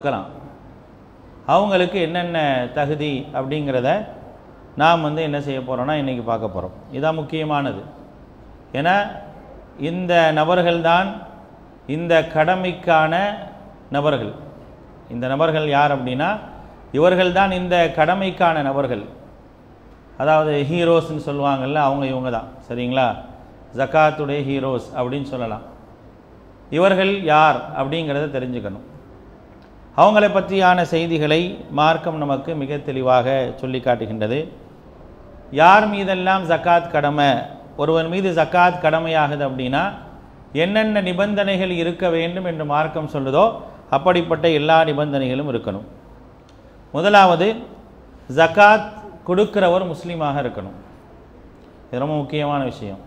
இருக்கலாம் அவங்களுக்கு என்னென்ன தகுதி அப்படிங்கிறத நாம் வந்து என்ன செய்ய போகிறோம்னா இன்றைக்கி பார்க்க போகிறோம் இதான் முக்கியமானது ஏன்னா இந்த நபர்கள்தான் இந்த கடமைக்கான நபர்கள் இந்த நபர்கள் யார் அப்படின்னா இவர்கள்தான் இந்த கடமைக்கான நபர்கள் அதாவது ஹீரோஸ்ன்னு சொல்லுவாங்கள்ல அவங்க இவங்க தான் சரிங்களா ஜக்காத்துடைய ஹீரோஸ் அப்படின்னு சொல்லலாம் இவர்கள் யார் அப்படிங்கிறத தெரிஞ்சுக்கணும் அவங்களை பற்றியான செய்திகளை மார்க்கம் நமக்கு மிக தெளிவாக சொல்லி காட்டுகின்றது யார் மீதெல்லாம் ஜக்காத் கடமை ஒருவன் மீது ஜக்காத் கடமையாகுது அப்படின்னா என்னென்ன நிபந்தனைகள் இருக்க வேண்டும் என்று மார்க்கம் சொல்லுதோ அப்படிப்பட்ட எல்லா நிபந்தனைகளும் இருக்கணும் முதலாவது ஜக்காத் கொடுக்கிறவர் முஸ்லீமாக இருக்கணும் இது ரொம்ப முக்கியமான விஷயம்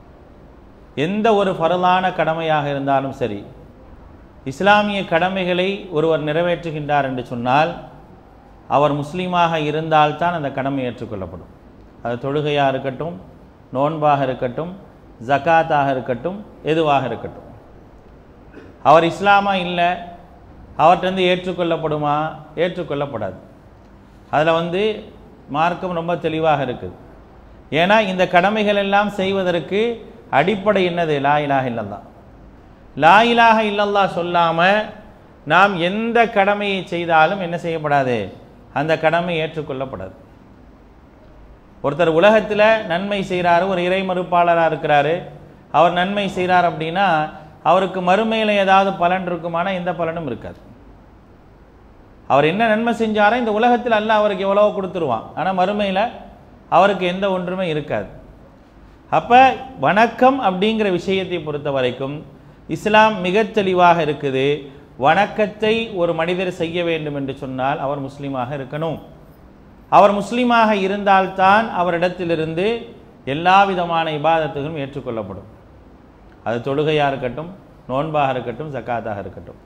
எந்த ஒரு ஃபரலான கடமையாக இருந்தாலும் சரி இஸ்லாமிய கடமைகளை ஒருவர் நிறைவேற்றுகின்றார் என்று சொன்னால் அவர் முஸ்லீமாக இருந்தால்தான் அந்த கடமை ஏற்றுக்கொள்ளப்படும் அது தொழுகையாக இருக்கட்டும் நோன்பாக இருக்கட்டும் ஜக்காத்தாக இருக்கட்டும் எதுவாக இருக்கட்டும் அவர் இஸ்லாமா இல்லை அவர்கிட்ட ஏற்றுக்கொள்ளப்படுமா ஏற்றுக்கொள்ளப்படாது அதில் வந்து மார்க்கம் ரொம்ப தெளிவாக இருக்குது ஏன்னா இந்த கடமைகள் எல்லாம் செய்வதற்கு அடிப்படை என்னது லா இலாஹ இல்லல்லா லா இலாஹ இல்லல்லா சொல்லாமல் நாம் எந்த கடமையை செய்தாலும் என்ன செய்யப்படாது அந்த கடமை ஏற்றுக்கொள்ளப்படாது ஒருத்தர் உலகத்தில் நன்மை செய்கிறாரு ஒரு இறை மறுப்பாளராக இருக்கிறாரு அவர் நன்மை செய்கிறார் அப்படின்னா அவருக்கு மறுமையில் ஏதாவது பலன் இருக்குமானா எந்த பலனும் இருக்காது அவர் என்ன நன்மை செஞ்சாரோ இந்த உலகத்தில் அல்ல அவருக்கு எவ்வளவோ கொடுத்துருவான் ஆனால் மறுமையில் அவருக்கு எந்த ஒன்றுமே இருக்காது அப்போ வணக்கம் அப்படிங்கிற விஷயத்தை பொறுத்த வரைக்கும் இஸ்லாம் மிக தெளிவாக இருக்குது வணக்கத்தை ஒரு மனிதர் செய்ய வேண்டும் என்று சொன்னால் அவர் முஸ்லீமாக இருக்கணும் அவர் முஸ்லீமாக இருந்தால்தான் அவரிடத்திலிருந்து எல்லா விதமான இபாதத்துகளும் ஏற்றுக்கொள்ளப்படும் அது தொழுகையாக இருக்கட்டும் நோன்பாக இருக்கட்டும் ஜக்காத்தாக இருக்கட்டும்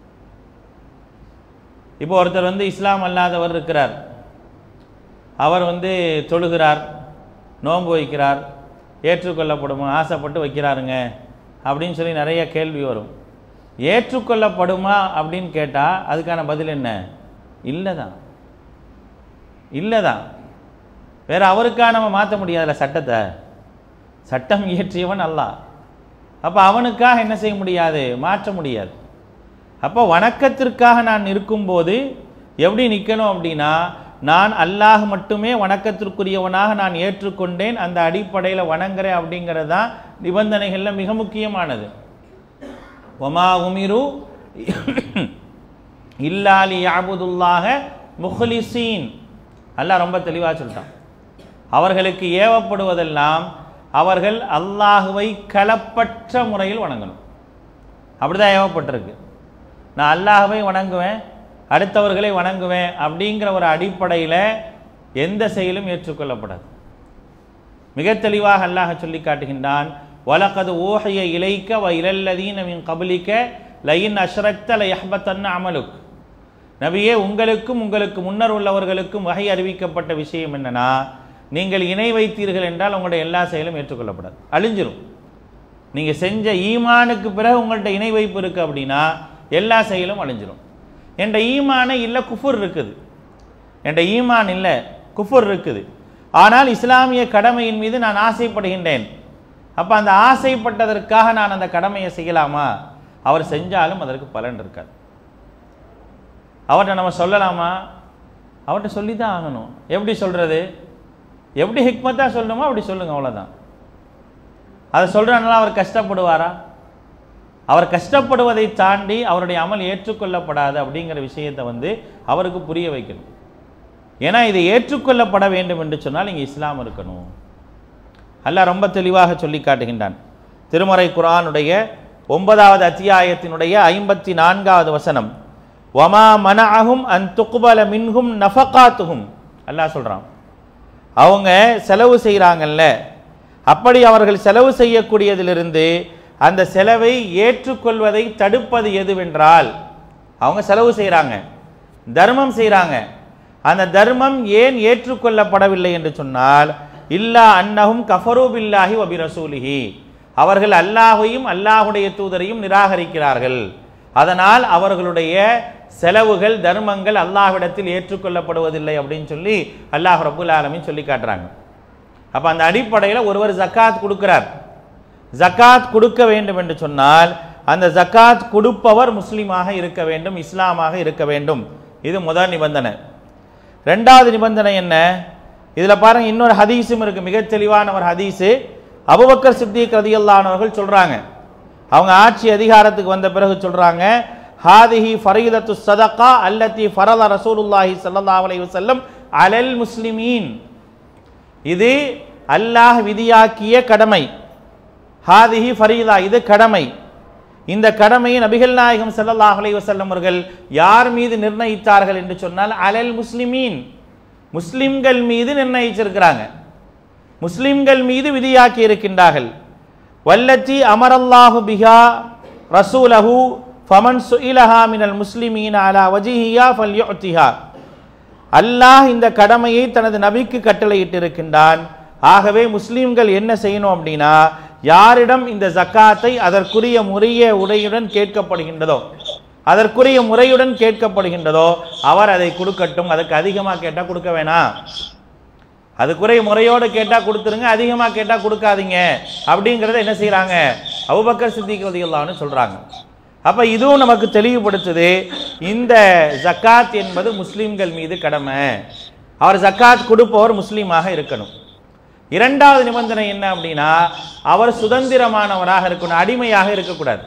இப்போ ஒருத்தர் வந்து இஸ்லாம் அல்லாதவர் இருக்கிறார் அவர் வந்து தொழுகிறார் நோன்பு வைக்கிறார் ஏற்றுக்கொள்ளப்படுமா ஆசைப்பட்டு வைக்கிறாருங்க அப்படின்னு சொல்லி நிறைய கேள்வி வரும் ஏற்றுக்கொள்ளப்படுமா அப்படின்னு கேட்டால் அதுக்கான பதில் என்ன இல்லை தான் இல்லை தான் வேற அவருக்காக நம்ம மாற்ற முடியாதுல்ல சட்டத்தை சட்டம் இயற்றியவன் அல்லாஹ் அப்போ அவனுக்காக என்ன செய்ய முடியாது மாற்ற முடியாது அப்போ வணக்கத்திற்காக நான் இருக்கும்போது எப்படி நிற்கணும் அப்படின்னா நான் அல்லாஹ் மட்டுமே வணக்கத்திற்குரியவனாக நான் ஏற்றுக்கொண்டேன் அந்த அடிப்படையில் வணங்குறேன் அப்படிங்கிறது தான் நிபந்தனைகளில் மிக முக்கியமானது ஒமா உமிரு இல்லாலி யாபுதுல்லாக முஹ்லிசீன் அல்லாஹ் ரொம்ப தெளிவாக சொல்லிட்டான் அவர்களுக்கு ஏவப்படுவதெல்லாம் அவர்கள் அல்லாஹுவை களப்பற்ற முறையில் வணங்கணும் அப்படிதான் ஏவப்பட்டிருக்கு நான் அல்லாஹுவை வணங்குவேன் அடுத்தவர்களை வணங்குவேன் அப்படிங்கிற ஒரு அடிப்படையில் எந்த செயலும் ஏற்றுக்கொள்ளப்படாது மிக தெளிவாக அல்லாஹ் சொல்லி காட்டுகின்றான் வலக்கது ஓஹைய இலைக்க வ இலல்லதீன மின் கபலிக்க லயின் அஷ்ரக்த லயஹ்பத்தன்ன அமலுக் நபியே உங்களுக்கும் உங்களுக்கு முன்னர் உள்ளவர்களுக்கும் வகை அறிவிக்கப்பட்ட விஷயம் என்னன்னா நீங்கள் இணை வைத்தீர்கள் என்றால் உங்களுடைய எல்லா செயலும் ஏற்றுக்கொள்ளப்படாது அழிஞ்சிரும் நீங்கள் செஞ்ச ஈமானுக்கு பிறகு உங்கள்கிட்ட இணை வைப்பு இருக்குது அப்படின்னா எல்லா செயலும் அழிஞ்சிரும் என்ற ஈமானை இல்லை குஃபுர் இருக்குது என்ற ஈமான் இல்லை குஃபுர் இருக்குது ஆனால் இஸ்லாமிய கடமையின் மீது நான் ஆசைப்படுகின்றேன் அப்போ அந்த ஆசைப்பட்டதற்காக நான் அந்த கடமையை செய்யலாமா அவர் செஞ்சாலும் அதற்கு பலன் இருக்காது அவர்கிட்ட நம்ம சொல்லலாமா அவர்கிட்ட சொல்லி தான் ஆகணும் எப்படி சொல்கிறது எப்படி ஹிக்மத்தாக சொல்லணுமோ அப்படி சொல்லுங்க அவ்வளோதான் அதை சொல்கிறனால அவர் கஷ்டப்படுவாரா அவர் கஷ்டப்படுவதை தாண்டி அவருடைய அமல் ஏற்றுக்கொள்ளப்படாது அப்படிங்கிற விஷயத்தை வந்து அவருக்கு புரிய வைக்கணும் ஏன்னா இது ஏற்றுக்கொள்ளப்பட வேண்டும் என்று சொன்னால் இங்கே இஸ்லாம் இருக்கணும் அல்லாஹ் ரொம்ப தெளிவாக சொல்லி காட்டுகின்றான் திருமறை குரானுடைய ஒன்பதாவது அத்தியாயத்தினுடைய ஐம்பத்தி நான்காவது வசனம் வமா மனஅஹும் அன் துக்பல மின்ஹும் நஃபகாத்துஹும் அல்லாஹ் சொல்கிறான் அவங்க செலவு செய்கிறாங்கல்ல அப்படி அவர்கள் செலவு செய்யக்கூடியதிலிருந்து அந்த செலவை ஏற்றுக்கொள்வதை தடுப்பது எதுவென்றால் அவங்க செலவு செய்கிறாங்க தர்மம் செய்கிறாங்க அந்த தர்மம் ஏன் ஏற்றுக்கொள்ளப்படவில்லை என்று சொன்னால் இல்லா அன்னஹும் கஃபரு பில்லாஹி வபி ரசூலிஹி அவர்கள் அல்லாஹையும் அல்லாஹுடைய தூதரையும் நிராகரிக்கிறார்கள் அதனால் அவர்களுடைய செலவுகள் தர்மங்கள் அல்லாஹ்விடத்தில் ஏற்றுக்கொள்ளப்படுவதில்லை அப்படின்னு சொல்லி அல்லாஹ் ரபுல் ஆலமீன் சொல்லி காட்டுறாங்க அப்ப அந்த அடிப்படையில் ஒருவர் ஜக்காத் கொடுக்கிறார் ஜக்காத் கொடுக்க வேண்டும் என்று சொன்னால் அந்த ஜக்காத் கொடுப்பவர் முஸ்லீமாக இருக்க வேண்டும் இஸ்லாமாக இருக்க வேண்டும் இது முதல் நிபந்தனை ரெண்டாவது நிபந்தனை என்ன இதுல பாருங்க இன்னொரு ஹதீஸும் இருக்கு மிக தெளிவான ஒரு ஹதீஸு அபுபக்கர் சித்திக் ரதியல்லானவர்கள் சொல்றாங்க அவங்க ஆட்சி அதிகாரத்துக்கு வந்த பிறகு சொல்றாங்க ஹாதிஹி ஃபரீதத்து சதகா அல்லத்தி ஃபரத ரசூலுல்லாஹி ஸல்லல்லாஹு அலைஹி வஸல்லம் அலல் முஸ்லிமீன் இது அல்லாஹ் விதியாக்கிய கடமை ஹாதிஹி ஃபரீதா இது கடமை இந்த கடமையை நபிகள் நாயகம் ஸல்லல்லாஹு அலைஹி வஸல்லம் அவர்கள் யார் மீது நிர்ணயித்தார்கள் என்று சொன்னால் அலல் முஸ்லிமீன் முஸ்லிம்கள் மீது நிர்ணயிச்சிருக்கிறாங்க முஸ்லிம்கள் மீது விதியாக்கி இருக்கின்றார்கள் வல்லத்தி அமரல்லாஹு பிஹா ரசூலஹு ஃபமன் சுஇலஹா மினல் முஸ்லிமீன அலா வஜிஹியா ஃபல்யுத்திஹா அல்லாஹ் இந்த கடமையை தனது நபிக்கு கட்டளையிட்டிருக்கின்றான் ஆகவே முஸ்லிம்கள் என்ன செய்யணும் அப்படின்னா யாரிடம் இந்த ஜக்காத்தை அதற்குரிய முறைய உடையுடன் கேட்கப்படுகின்றதோ அதற்குரிய முறையுடன் கேட்கப்படுகின்றதோ அவர் அதை கொடுக்கட்டும் அதுக்கு அதிகமாக கேட்டால் கொடுக்க வேணாம் அதுக்குரிய முறையோடு கேட்டால் கொடுத்துருங்க அதிகமாக கேட்டால் கொடுக்காதீங்க அப்படிங்கிறத என்ன செய்கிறாங்க அபுபக்கர் சித்திக் ரதியுல்லான்னு சொல்கிறாங்க அப்போ இதுவும் நமக்கு தெளிவுபடுத்துது இந்த ஜக்காத் என்பது முஸ்லீம்கள் மீது கடமை அவர் ஜக்காத் கொடுப்பவர் முஸ்லீமாக இருக்கணும் இரண்டாவது நிபந்தனை என்ன அப்படின்னா அவர் சுதந்திரமானவராக இருக்கணும் அடிமையாக இருக்கக்கூடாது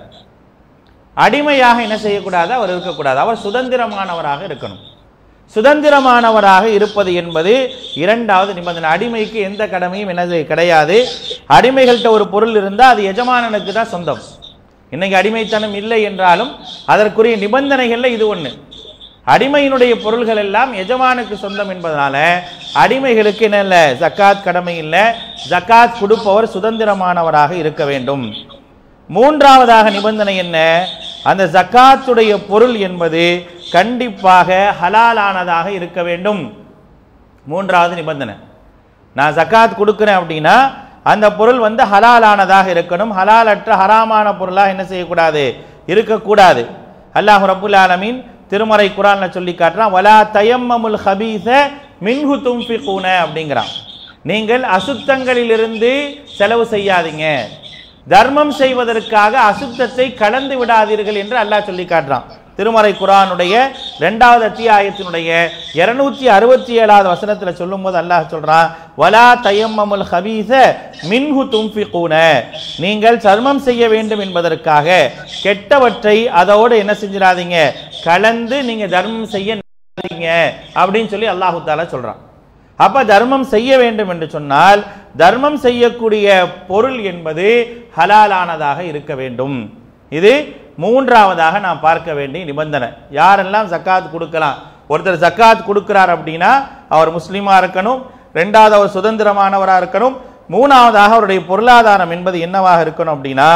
அடிமையாக என்ன செய்யக்கூடாது அவர் இருக்கக்கூடாது அவர் சுதந்திரமானவராக இருக்கணும் சுதந்திரமானவராக இருப்பது என்பது இரண்டாவது நிபந்தனை அடிமைக்கு எந்த கடமையும் என்னது கிடையாது அடிமைகள்கிட்ட ஒரு பொருள் இருந்தால் அது எஜமானனுக்கு தான் சொந்தம் இன்னைக்கு அடிமைத்தனம் இல்லை என்றாலும் அதற்குரிய நிபந்தனைகள்ல இது ஒன்று அடிமையினுடைய பொருள்கள் எல்லாம் எஜமானுக்கு சொந்தம் என்பதனால அடிமைகளுக்கு என்ன இல்லை ஜக்காத் கடமை இல்லை ஜக்காத் கொடுப்பவர் சுதந்திரமானவராக இருக்க வேண்டும் மூன்றாவதாக நிபந்தனை என்ன அந்த ஜக்காத்துடைய பொருள் என்பது கண்டிப்பாக ஹலாலானதாக இருக்க வேண்டும் மூன்றாவது நிபந்தனை நான் ஜக்காத் கொடுக்குறேன் அப்படின்னா அந்த பொருள் வந்து ஹலாலானதாக இருக்கணும் ஹலாலற்ற ஹராமான பொருளாக என்ன செய்யக்கூடாது இருக்கக்கூடாது அல்லாஹ் ரபுல் ஆலமீன் திருமறை குரான்ல சொல்லி காட்டுறான் வலா தயம்மமுல் ஹபீஸ மின்ஹு தும்ஃபிகூன அப்படிங்கிறான் நீங்கள் அசுத்தங்களிலிருந்து செலவு செய்யாதீங்க தர்மம் செய்வதற்காக அசுத்தத்தை கலந்து விடாதீர்கள் என்று அல்லாஹ் சொல்லி காட்டுறான் திருமறை குரானுடைய இரண்டாவது அத்தியாயத்தினுடைய இருநூத்தி அறுபத்தி ஏழாவது வசனத்துல சொல்லும்போது அல்லாஹ் சொல்றான் வலா தயம்மமுல் ஹபீஸ மின்ஹு தும்ஃபிகூன நீங்கள் சர்மம் செய்ய வேண்டும் என்பதற்காக கெட்டவற்றை அதோடு என்ன செஞ்சிடாதீங்க கலந்து நீங்க தர்மம் செய்ய நினைக்காதீங்க அப்படின்னு சொல்லி அல்லாஹு தாலா சொல்றான் அப்ப தர்மம் செய்ய வேண்டும் என்று சொன்னால் தர்மம் செய்யக்கூடிய பொருள் என்பது ஹலாலானதாக இருக்க வேண்டும் இது மூன்றாவதாக நாம் பார்க்க வேண்டிய நிபந்தனை யாரெல்லாம் ஜக்காத் கொடுக்கலாம் ஒருத்தர் ஜக்காத் கொடுக்கிறார் அப்படின்னா அவர் முஸ்லீமா இருக்கணும் ரெண்டாவது அவர் சுதந்திரமானவராக இருக்கணும் மூணாவதாக அவருடைய பொருளாதாரம் என்பது என்னவாக இருக்கணும் அப்படின்னா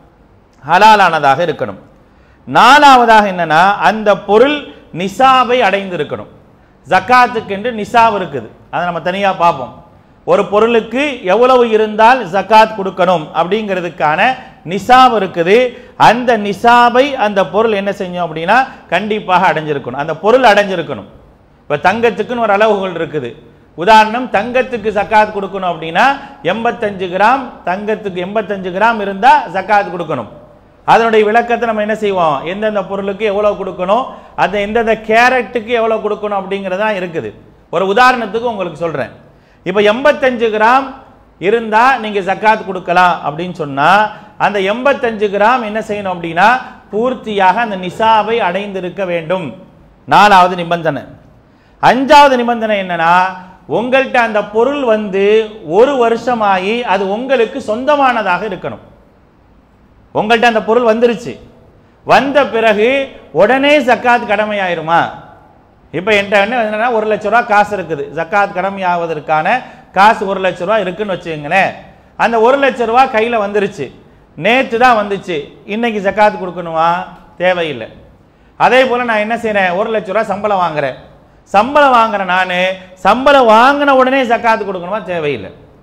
ஹலாலானதாக இருக்கணும் நாலாவதாக என்னன்னா அந்த பொருள் நிசாபை அடைந்திருக்கணும் ஜக்காத்துக்கு என்று நிசாப் இருக்குது அதை நம்ம தனியாக பார்ப்போம் ஒரு பொருளுக்கு எவ்வளவு இருந்தால் ஜக்காத் கொடுக்கணும் அப்படிங்கிறதுக்கான நிசாப் இருக்குது அந்த நிசாபை அந்த பொருள் என்ன செஞ்சோம் அப்படின்னா கண்டிப்பாக அடைஞ்சிருக்கணும் அந்த பொருள் அடைஞ்சிருக்கணும் இப்போ தங்கத்துக்குன்னு ஒரு அளவுகள் இருக்குது உதாரணம் தங்கத்துக்கு ஜக்காத் கொடுக்கணும் அப்படின்னா எண்பத்தஞ்சு கிராம் தங்கத்துக்கு எண்பத்தஞ்சு கிராம் இருந்தால் ஜக்காத் கொடுக்கணும் அதனுடைய விளக்கத்தை நம்ம என்ன செய்வோம் எந்தெந்த பொருளுக்கு எவ்வளோ கொடுக்கணும் அந்த எந்தெந்த கேரட்டுக்கு எவ்வளோ கொடுக்கணும் அப்படிங்கிறதா இருக்குது ஒரு உதாரணத்துக்கு உங்களுக்கு சொல்கிறேன் இப்போ எண்பத்தஞ்சு கிராம் இருந்தால் நீங்கள் ஜக்காத் கொடுக்கலாம் அப்படின்னு சொன்னால் அந்த எண்பத்தஞ்சு கிராம் என்ன செய்யணும் அப்படின்னா பூர்த்தியாக அந்த நிசாவை அடைந்திருக்க வேண்டும் நாலாவது நிபந்தனை அஞ்சாவது நிபந்தனை என்னன்னா உங்கள்கிட்ட அந்த பொருள் வந்து ஒரு வருஷமாகி அது உங்களுக்கு சொந்தமானதாக இருக்கணும் உங்கள்கிட்ட அந்த பொருள் வந்துருச்சு வந்த பிறகு உடனே ஜக்காத் கடமையாயிருமா இப்போ என்கிட்ட என்ன என்னன்னா ஒரு லட்ச ரூபா காசு இருக்குது ஜக்காத் கடமையாவதற்கான காசு ஒரு லட்ச ரூபா இருக்குன்னு வச்சுங்களேன் அந்த ஒரு லட்ச ரூபா கையில் வந்துருச்சு நேற்று தான் வந்துச்சு இன்னைக்கு ஜக்காத் கொடுக்கணுமா தேவையில்லை அதே போல் நான் என்ன செய்கிறேன் ஒரு லட்ச ரூபா சம்பளம் வாங்குறேன் சம்பளம் வாங்குறேன் நான் சம்பளம் வாங்கின உடனே ஜக்காத் கொடுக்கணுமா தேவையில்லை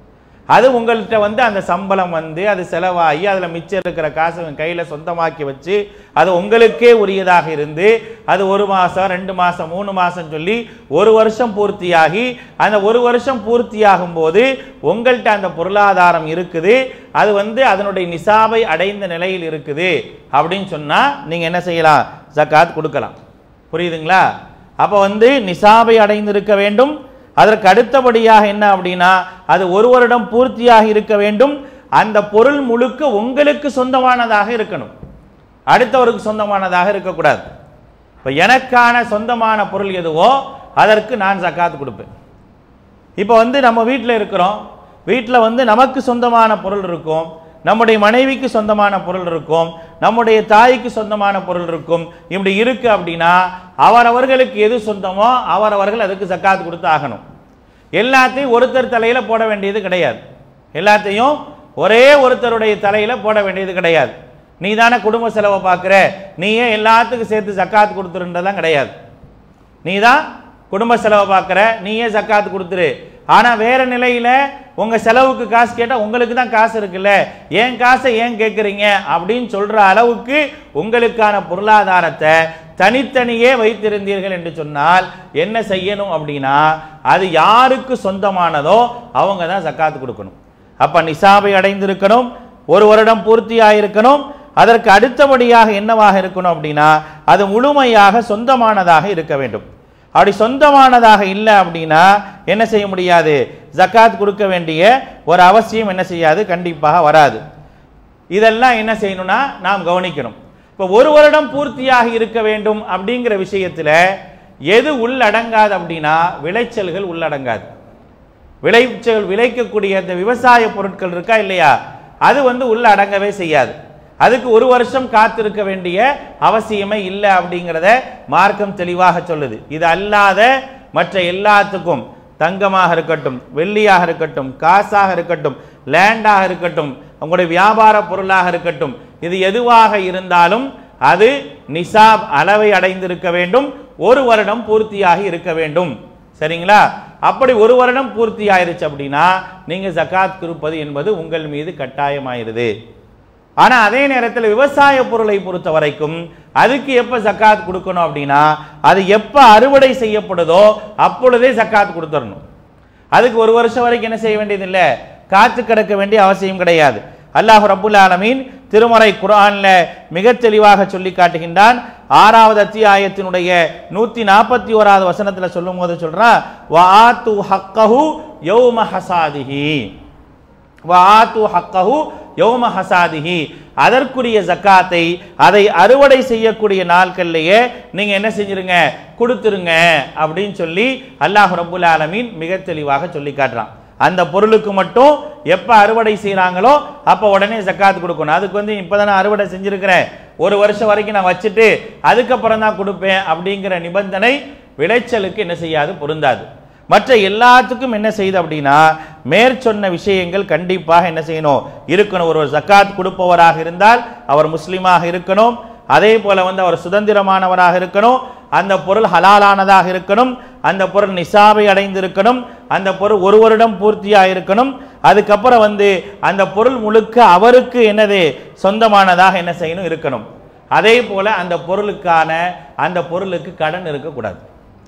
அது உங்கள்கிட்ட வந்து அந்த சம்பளம் வந்து அது செலவாகி அதில் மிச்சம் இருக்கிற காசு கையில் சொந்தமாக்கி வச்சு அது உங்களுக்கே உரியதாக இருந்து அது ஒரு மாதம் ரெண்டு மாதம் மூணு மாதம் சொல்லி ஒரு வருஷம் பூர்த்தியாகி அந்த ஒரு வருஷம் பூர்த்தியாகும் போது உங்கள்கிட்ட அந்த பொருளாதாரம் இருக்குது அது வந்து அதனுடைய நிசாபை அடைந்த நிலையில் இருக்குது அப்படின்னு சொன்னால் நீங்கள் என்ன செய்யலாம் ஜக்காத் கொடுக்கலாம் புரியுதுங்களா அப்போ வந்து நிசாபை அடைந்திருக்க வேண்டும் அதற்கு அடுத்தபடியாக என்ன அப்படின்னா அது ஒரு வருடம் பூர்த்தியாக இருக்க வேண்டும் அந்த பொருள் முழுக்க உங்களுக்கு சொந்தமானதாக இருக்கணும் அடுத்தவருக்கு சொந்தமானதாக இருக்கக்கூடாது இப்போ எனக்கான சொந்தமான பொருள் எதுவோ அதற்கு நான் ஜக்காத் கொடுப்பேன் இப்போ வந்து நம்ம வீட்டில் இருக்கிறோம் வீட்டில் வந்து நமக்கு சொந்தமான பொருள் இருக்கும் நம்முடைய மனைவிக்கு சொந்தமான பொருள் இருக்கும் நம்முடைய தாய்க்கு சொந்தமான பொருள் இருக்கும் இப்படி இருக்கு அப்படின்னா அவரவர்களுக்கு எது சொந்தமோ அவரவர்கள் அதுக்கு ஜக்காத் கொடுத்து ஆகணும் எல்லாத்தையும் ஒருத்தர் தலையில போட வேண்டியது கிடையாது எல்லாத்தையும் ஒரே ஒருத்தருடைய தலையில போட வேண்டியது கிடையாது நீ தானே குடும்ப செலவை பார்க்குற நீயே எல்லாத்துக்கும் சேர்த்து ஜக்காத் கொடுத்துருன்றதெல்லாம் கிடையாது நீ தான் குடும்ப செலவை பார்க்குற நீயே ஜக்காத் கொடுத்துரு ஆனால் வேற நிலையில் உங்கள் செலவுக்கு காசு கேட்டால் உங்களுக்கு தான் காசு இருக்குல்ல ஏன் காசை ஏன் கேட்குறீங்க அப்படின்னு சொல்கிற அளவுக்கு உங்களுக்கான பொருளாதாரத்தை தனித்தனியே வைத்திருந்தீர்கள் என்று சொன்னால் என்ன செய்யணும் அப்படின்னா அது யாருக்கு சொந்தமானதோ அவங்க தான் ஜக்காத்து கொடுக்கணும் அப்போ நிசாபை அடைந்திருக்கணும் ஒரு வருடம் பூர்த்தியாயிருக்கணும் அதற்கு அடுத்தபடியாக என்னவாக இருக்கணும் அப்படின்னா அது முழுமையாக சொந்தமானதாக இருக்க வேண்டும் அப்படி சொந்தமானதாக இல்லை அப்படின்னா என்ன செய்ய முடியாது ஜக்காத் கொடுக்க வேண்டிய ஒரு அவசியம் என்ன செய்யாது கண்டிப்பாக வராது இதெல்லாம் என்ன செய்யணும்னா நாம் கவனிக்கணும் இப்போ ஒரு வருடம் பூர்த்தியாக இருக்க வேண்டும் அப்படிங்கிற விஷயத்தில் எது உள்ளடங்காது அப்படின்னா விளைச்சல்கள் உள்ளடங்காது விளைச்சல் விளைக்கக்கூடிய அந்த விவசாய பொருட்கள் இருக்கா இல்லையா அது வந்து உள்ள அடங்கவே செய்யாது அதுக்கு ஒரு வருஷம் காத்திருக்க வேண்டிய அவசியமே இல்லை அப்படிங்கிறத மார்க்கம் தெளிவாக சொல்லுது இது அல்லாத மற்ற எல்லாத்துக்கும் தங்கமாக இருக்கட்டும் வெள்ளியாக இருக்கட்டும் காசாக இருக்கட்டும் லேண்டாக இருக்கட்டும் உங்களுடைய வியாபார பொருளாக இருக்கட்டும் இது எதுவாக இருந்தாலும் அது நிசாப் அளவை அடைந்திருக்க வேண்டும் ஒரு வருடம் பூர்த்தியாகி இருக்க வேண்டும் சரிங்களா அப்படி ஒரு வருடம் பூர்த்தி ஆயிருச்சு அப்படின்னா நீங்க ஜக்காத் கொடுப்பது என்பது உங்கள் மீது கட்டாயமாயிருது ஆனா அதே நேரத்தில் விவசாய பொருளை பொறுத்த வரைக்கும் அதுக்கு எப்ப ஜக்காத் கொடுக்கணும் அப்படின்னா அது எப்ப அறுவடை செய்யப்படுதோ அப்பொழுதே ஜக்காத் கொடுத்துடணும் அதுக்கு ஒரு வருஷம் வரைக்கும் என்ன செய்ய வேண்டியது இல்லை காத்து கிடக்க வேண்டிய அவசியம் கிடையாது அல்லாஹ் ரப்புல் ஆலமீன் திருமறை குர்ஆன்ல மிக தெளிவாக சொல்லி காட்டுகின்றான் ஆறாவது அத்தியாயத்தினுடைய நூத்தி நாற்பத்தி ஓராவது வசனத்துல சொல்லும் போது சொல்றான் வஆத்து ஹக்கஹு யௌம ஹசாதிஹி வஆத்து ஹக்கஹு யௌம ஹசாதிஹி அதற்குரிய ஜக்காத்தை அதை அறுவடை செய்யக்கூடிய நாட்கள்லயே நீங்க என்ன செஞ்சிருங்க கொடுத்துருங்க அப்படின்னு சொல்லி அல்லாஹ் ரப்புல் ஆலமீன் மிக தெளிவாக சொல்லி காட்டுறான் அந்த பொருளுக்கு மட்டும் எப்ப அறுவடை செய்றாங்களோ அப்ப உடனே ஜக்காத் கொடுக்கணும் அதுக்கு வந்து இப்பதானே அறுவடை செஞ்சிருக்கிறேன் ஒரு வருஷம் வரைக்கும் நான் வச்சுட்டு அதுக்கப்புறம் தான் கொடுப்பேன் அப்படிங்கிற நிபந்தனை விளைச்சலுக்கு என்ன செய்யாது பொருந்தாது மற்ற எல்லாத்துக்கும் என்ன செய்யுது அப்படின்னா மேற்சொன்ன விஷயங்கள் கண்டிப்பாக என்ன செய்யணும் இருக்கணும் ஒரு ஜக்காத் கொடுப்பவராக இருந்தால் அவர் முஸ்லீமாக இருக்கணும் அதே போல வந்து அவர் சுதந்திரமானவராக இருக்கணும் அந்த பொருள் ஹலாலானதாக இருக்கணும் அந்த பொருள் நிசாபை அடைந்திருக்கணும் அந்த பொருள் ஒரு வருடம் பூர்த்தியாக இருக்கணும் அதுக்கப்புறம் வந்து அந்த பொருள் முழுக்க அவருக்கு என்னது சொந்தமானதாக என்ன செய்யணும் இருக்கணும் அதே போல அந்த பொருளுக்கான அந்த பொருளுக்கு கடன் இருக்கக்கூடாது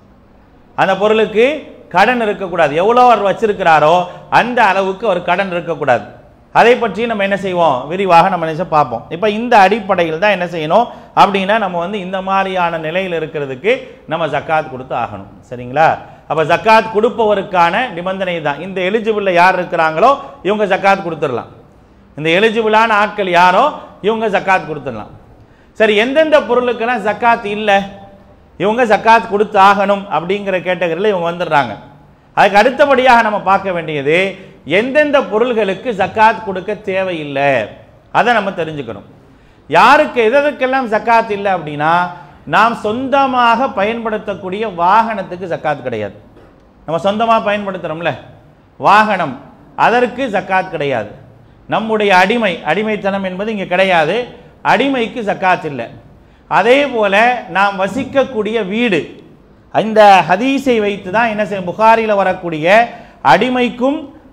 அந்த பொருளுக்கு கடன் இருக்கக்கூடாது எவ்வளோ அவர் வச்சிருக்கிறாரோ அந்த அளவுக்கு அவர் கடன் இருக்கக்கூடாது அதை பற்றி நம்ம என்ன செய்வோம் விரிவாக நம்ம நினைச்சு பார்ப்போம் இப்போ இந்த அடிப்படையில் தான் என்ன செய்யணும் அப்படின்னா நம்ம வந்து இந்த மாதிரியான நிலையில் இருக்கிறதுக்கு நம்ம ஜக்காத் கொடுத்து ஆகணும் சரிங்களா அப்போ ஜக்காத் கொடுப்பவருக்கான நிபந்தனை தான் இந்த எலிஜிபிளில் யார் இருக்கிறாங்களோ இவங்க ஜக்காத் கொடுத்துடலாம் இந்த எலிஜிபிளான ஆட்கள் யாரோ இவங்க ஜக்காத் கொடுத்துடலாம் சரி எந்தெந்த பொருளுக்கெல்லாம் ஜக்காத் இல்லை இவங்க ஜக்காத் கொடுத்து ஆகணும் அப்படிங்கிற கேட்டகரியில் இவங்க வந்துடுறாங்க அதுக்கு அடுத்தபடியாக நம்ம பார்க்க வேண்டியது எந்தெந்த பொருள்களுக்கு ஜக்காத் கொடுக்க தேவையில்லை அதை நம்ம தெரிஞ்சுக்கணும் யாருக்கு எதற்கெல்லாம் ஜக்காத் இல்லை அப்படின்னா நாம் சொந்தமாக பயன்படுத்தக்கூடிய வாகனத்துக்கு ஜக்காத் கிடையாது நம்ம சொந்தமாக பயன்படுத்துகிறோம்ல வாகனம் அதற்கு ஜக்காத் கிடையாது நம்முடைய அடிமை அடிமைத்தனம் என்பது இங்கே கிடையாது அடிமைக்கு ஜக்காத் இல்லை அதே போல நாம் வசிக்கக்கூடிய வீடு இந்த ஹதீஸை வைத்து தான் என்ன செய்யும் புகாரியில் வரக்கூடிய அடிமைக்கும்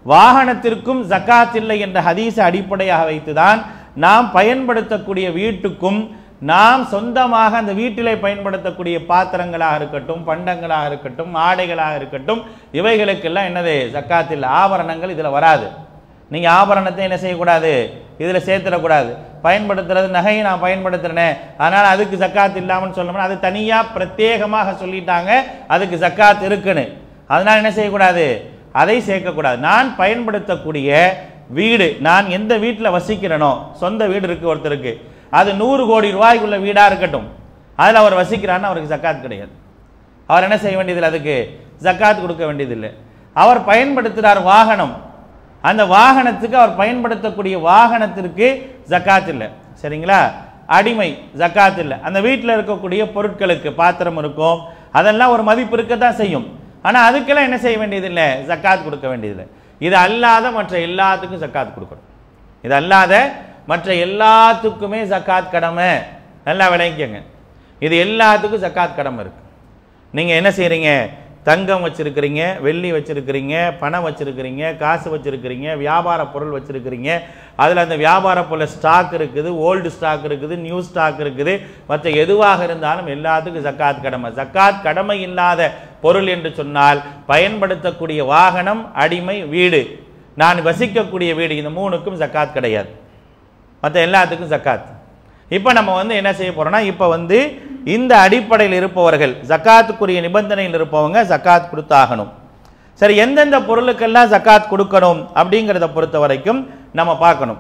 வாகனத்திற்கும் ஜக்காத் இல்லை என்ற ஹதீஸை அடிப்படையாக வைத்துதான் நாம் பயன்படுத்தக்கூடிய வீட்டுக்கும் நாம் சொந்தமாக அந்த வீட்டிலே பயன்படுத்தக்கூடிய பாத்திரங்களாக இருக்கட்டும் பண்டங்களாக இருக்கட்டும் ஆடைகளாக இருக்கட்டும் இவைகளுக்கெல்லாம் என்னது ஜக்காத் இல்லை ஆபரணங்கள் இதில் வராது நீங்கள் ஆபரணத்தை என்ன செய்யக்கூடாது இதில் சேர்த்துடக்கூடாது பயன்படுத்துறது நகையை நான் பயன்படுத்துகிறேனே அதனால் அதுக்கு ஜக்காத் இல்லாமல் சொல்லணும் அது தனியாக பிரத்யேகமாக சொல்லிட்டாங்க அதுக்கு ஜக்காத் இருக்குன்னு அதனால் என்ன செய்யக்கூடாது அதை சேர்க்கக்கூடாது நான் பயன்படுத்தக்கூடிய வீடு நான் எந்த வீட்டில் வசிக்கிறேனோ சொந்த வீடு இருக்கு ஒருத்தருக்கு அது நூறு கோடி ரூபாய்க்குள்ள வீடாக இருக்கட்டும் அதில் அவர் வசிக்கிறான்னு அவருக்கு ஜக்காத் கிடையாது அவர் என்ன செய்ய வேண்டியதில்லை அதுக்கு ஜக்காத் கொடுக்க வேண்டியதில்லை அவர் பயன்படுத்துகிறார் வாகனம் அந்த வாகனத்துக்கு அவர் பயன்படுத்தக்கூடிய வாகனத்திற்கு ஜக்காத் இல்லை சரிங்களா அடிமை ஜக்காத் இல்லை அந்த வீட்டில் இருக்கக்கூடிய பொருட்களுக்கு பாத்திரம் இருக்கும் அதெல்லாம் ஒரு மதிப்பு இருக்கத்தான் செய்யும் ஆனால் அதுக்கெல்லாம் என்ன செய்ய வேண்டியதில்லை ஜக்காத் கொடுக்க வேண்டியதில்லை இது அல்லாத மற்ற எல்லாத்துக்கும் ஜக்காத் கொடுக்கணும் இது அல்லாத மற்ற எல்லாத்துக்குமே ஜக்காத் கடமை நல்லா விளங்கிக்கங்க இது எல்லாத்துக்கும் ஜக்காத் கடமை இருக்கு நீங்கள் என்ன செய்கிறீங்க தங்கம் வச்சிருக்கிறீங்க வெள்ளி வச்சிருக்கிறீங்க பணம் வச்சிருக்கிறீங்க காசு வச்சிருக்கிறீங்க வியாபார பொருள் வச்சிருக்கிறீங்க அதில் அந்த வியாபார பொருள் ஸ்டாக் இருக்குது ஓல்டு ஸ்டாக் இருக்குது நியூ ஸ்டாக் இருக்குது மற்ற எதுவாக இருந்தாலும் எல்லாத்துக்கும் ஜக்காத் கடமை ஜக்காத் கடமை இல்லாத பொருள் என்று சொன்னால் பயன்படுத்தக்கூடிய வாகனம் அடிமை வீடு நான் வசிக்கக்கூடிய வீடு இந்த மூணுக்கும் ஜக்காத் கிடையாது மற்ற எல்லாத்துக்கும் ஜக்காத் இப்போ நம்ம வந்து என்ன செய்ய போறோம்னா இப்போ வந்து இந்த அடிப்படையில் இருப்பவர்கள் ஜக்காத்துக்குரிய நிபந்தனையில் இருப்பவங்க ஜக்காத் கொடுத்தாகணும் சரி எந்தெந்த பொருளுக்கெல்லாம் ஜக்காத் கொடுக்கணும் அப்படிங்கிறத பொறுத்த வரைக்கும் நம்ம பார்க்கணும்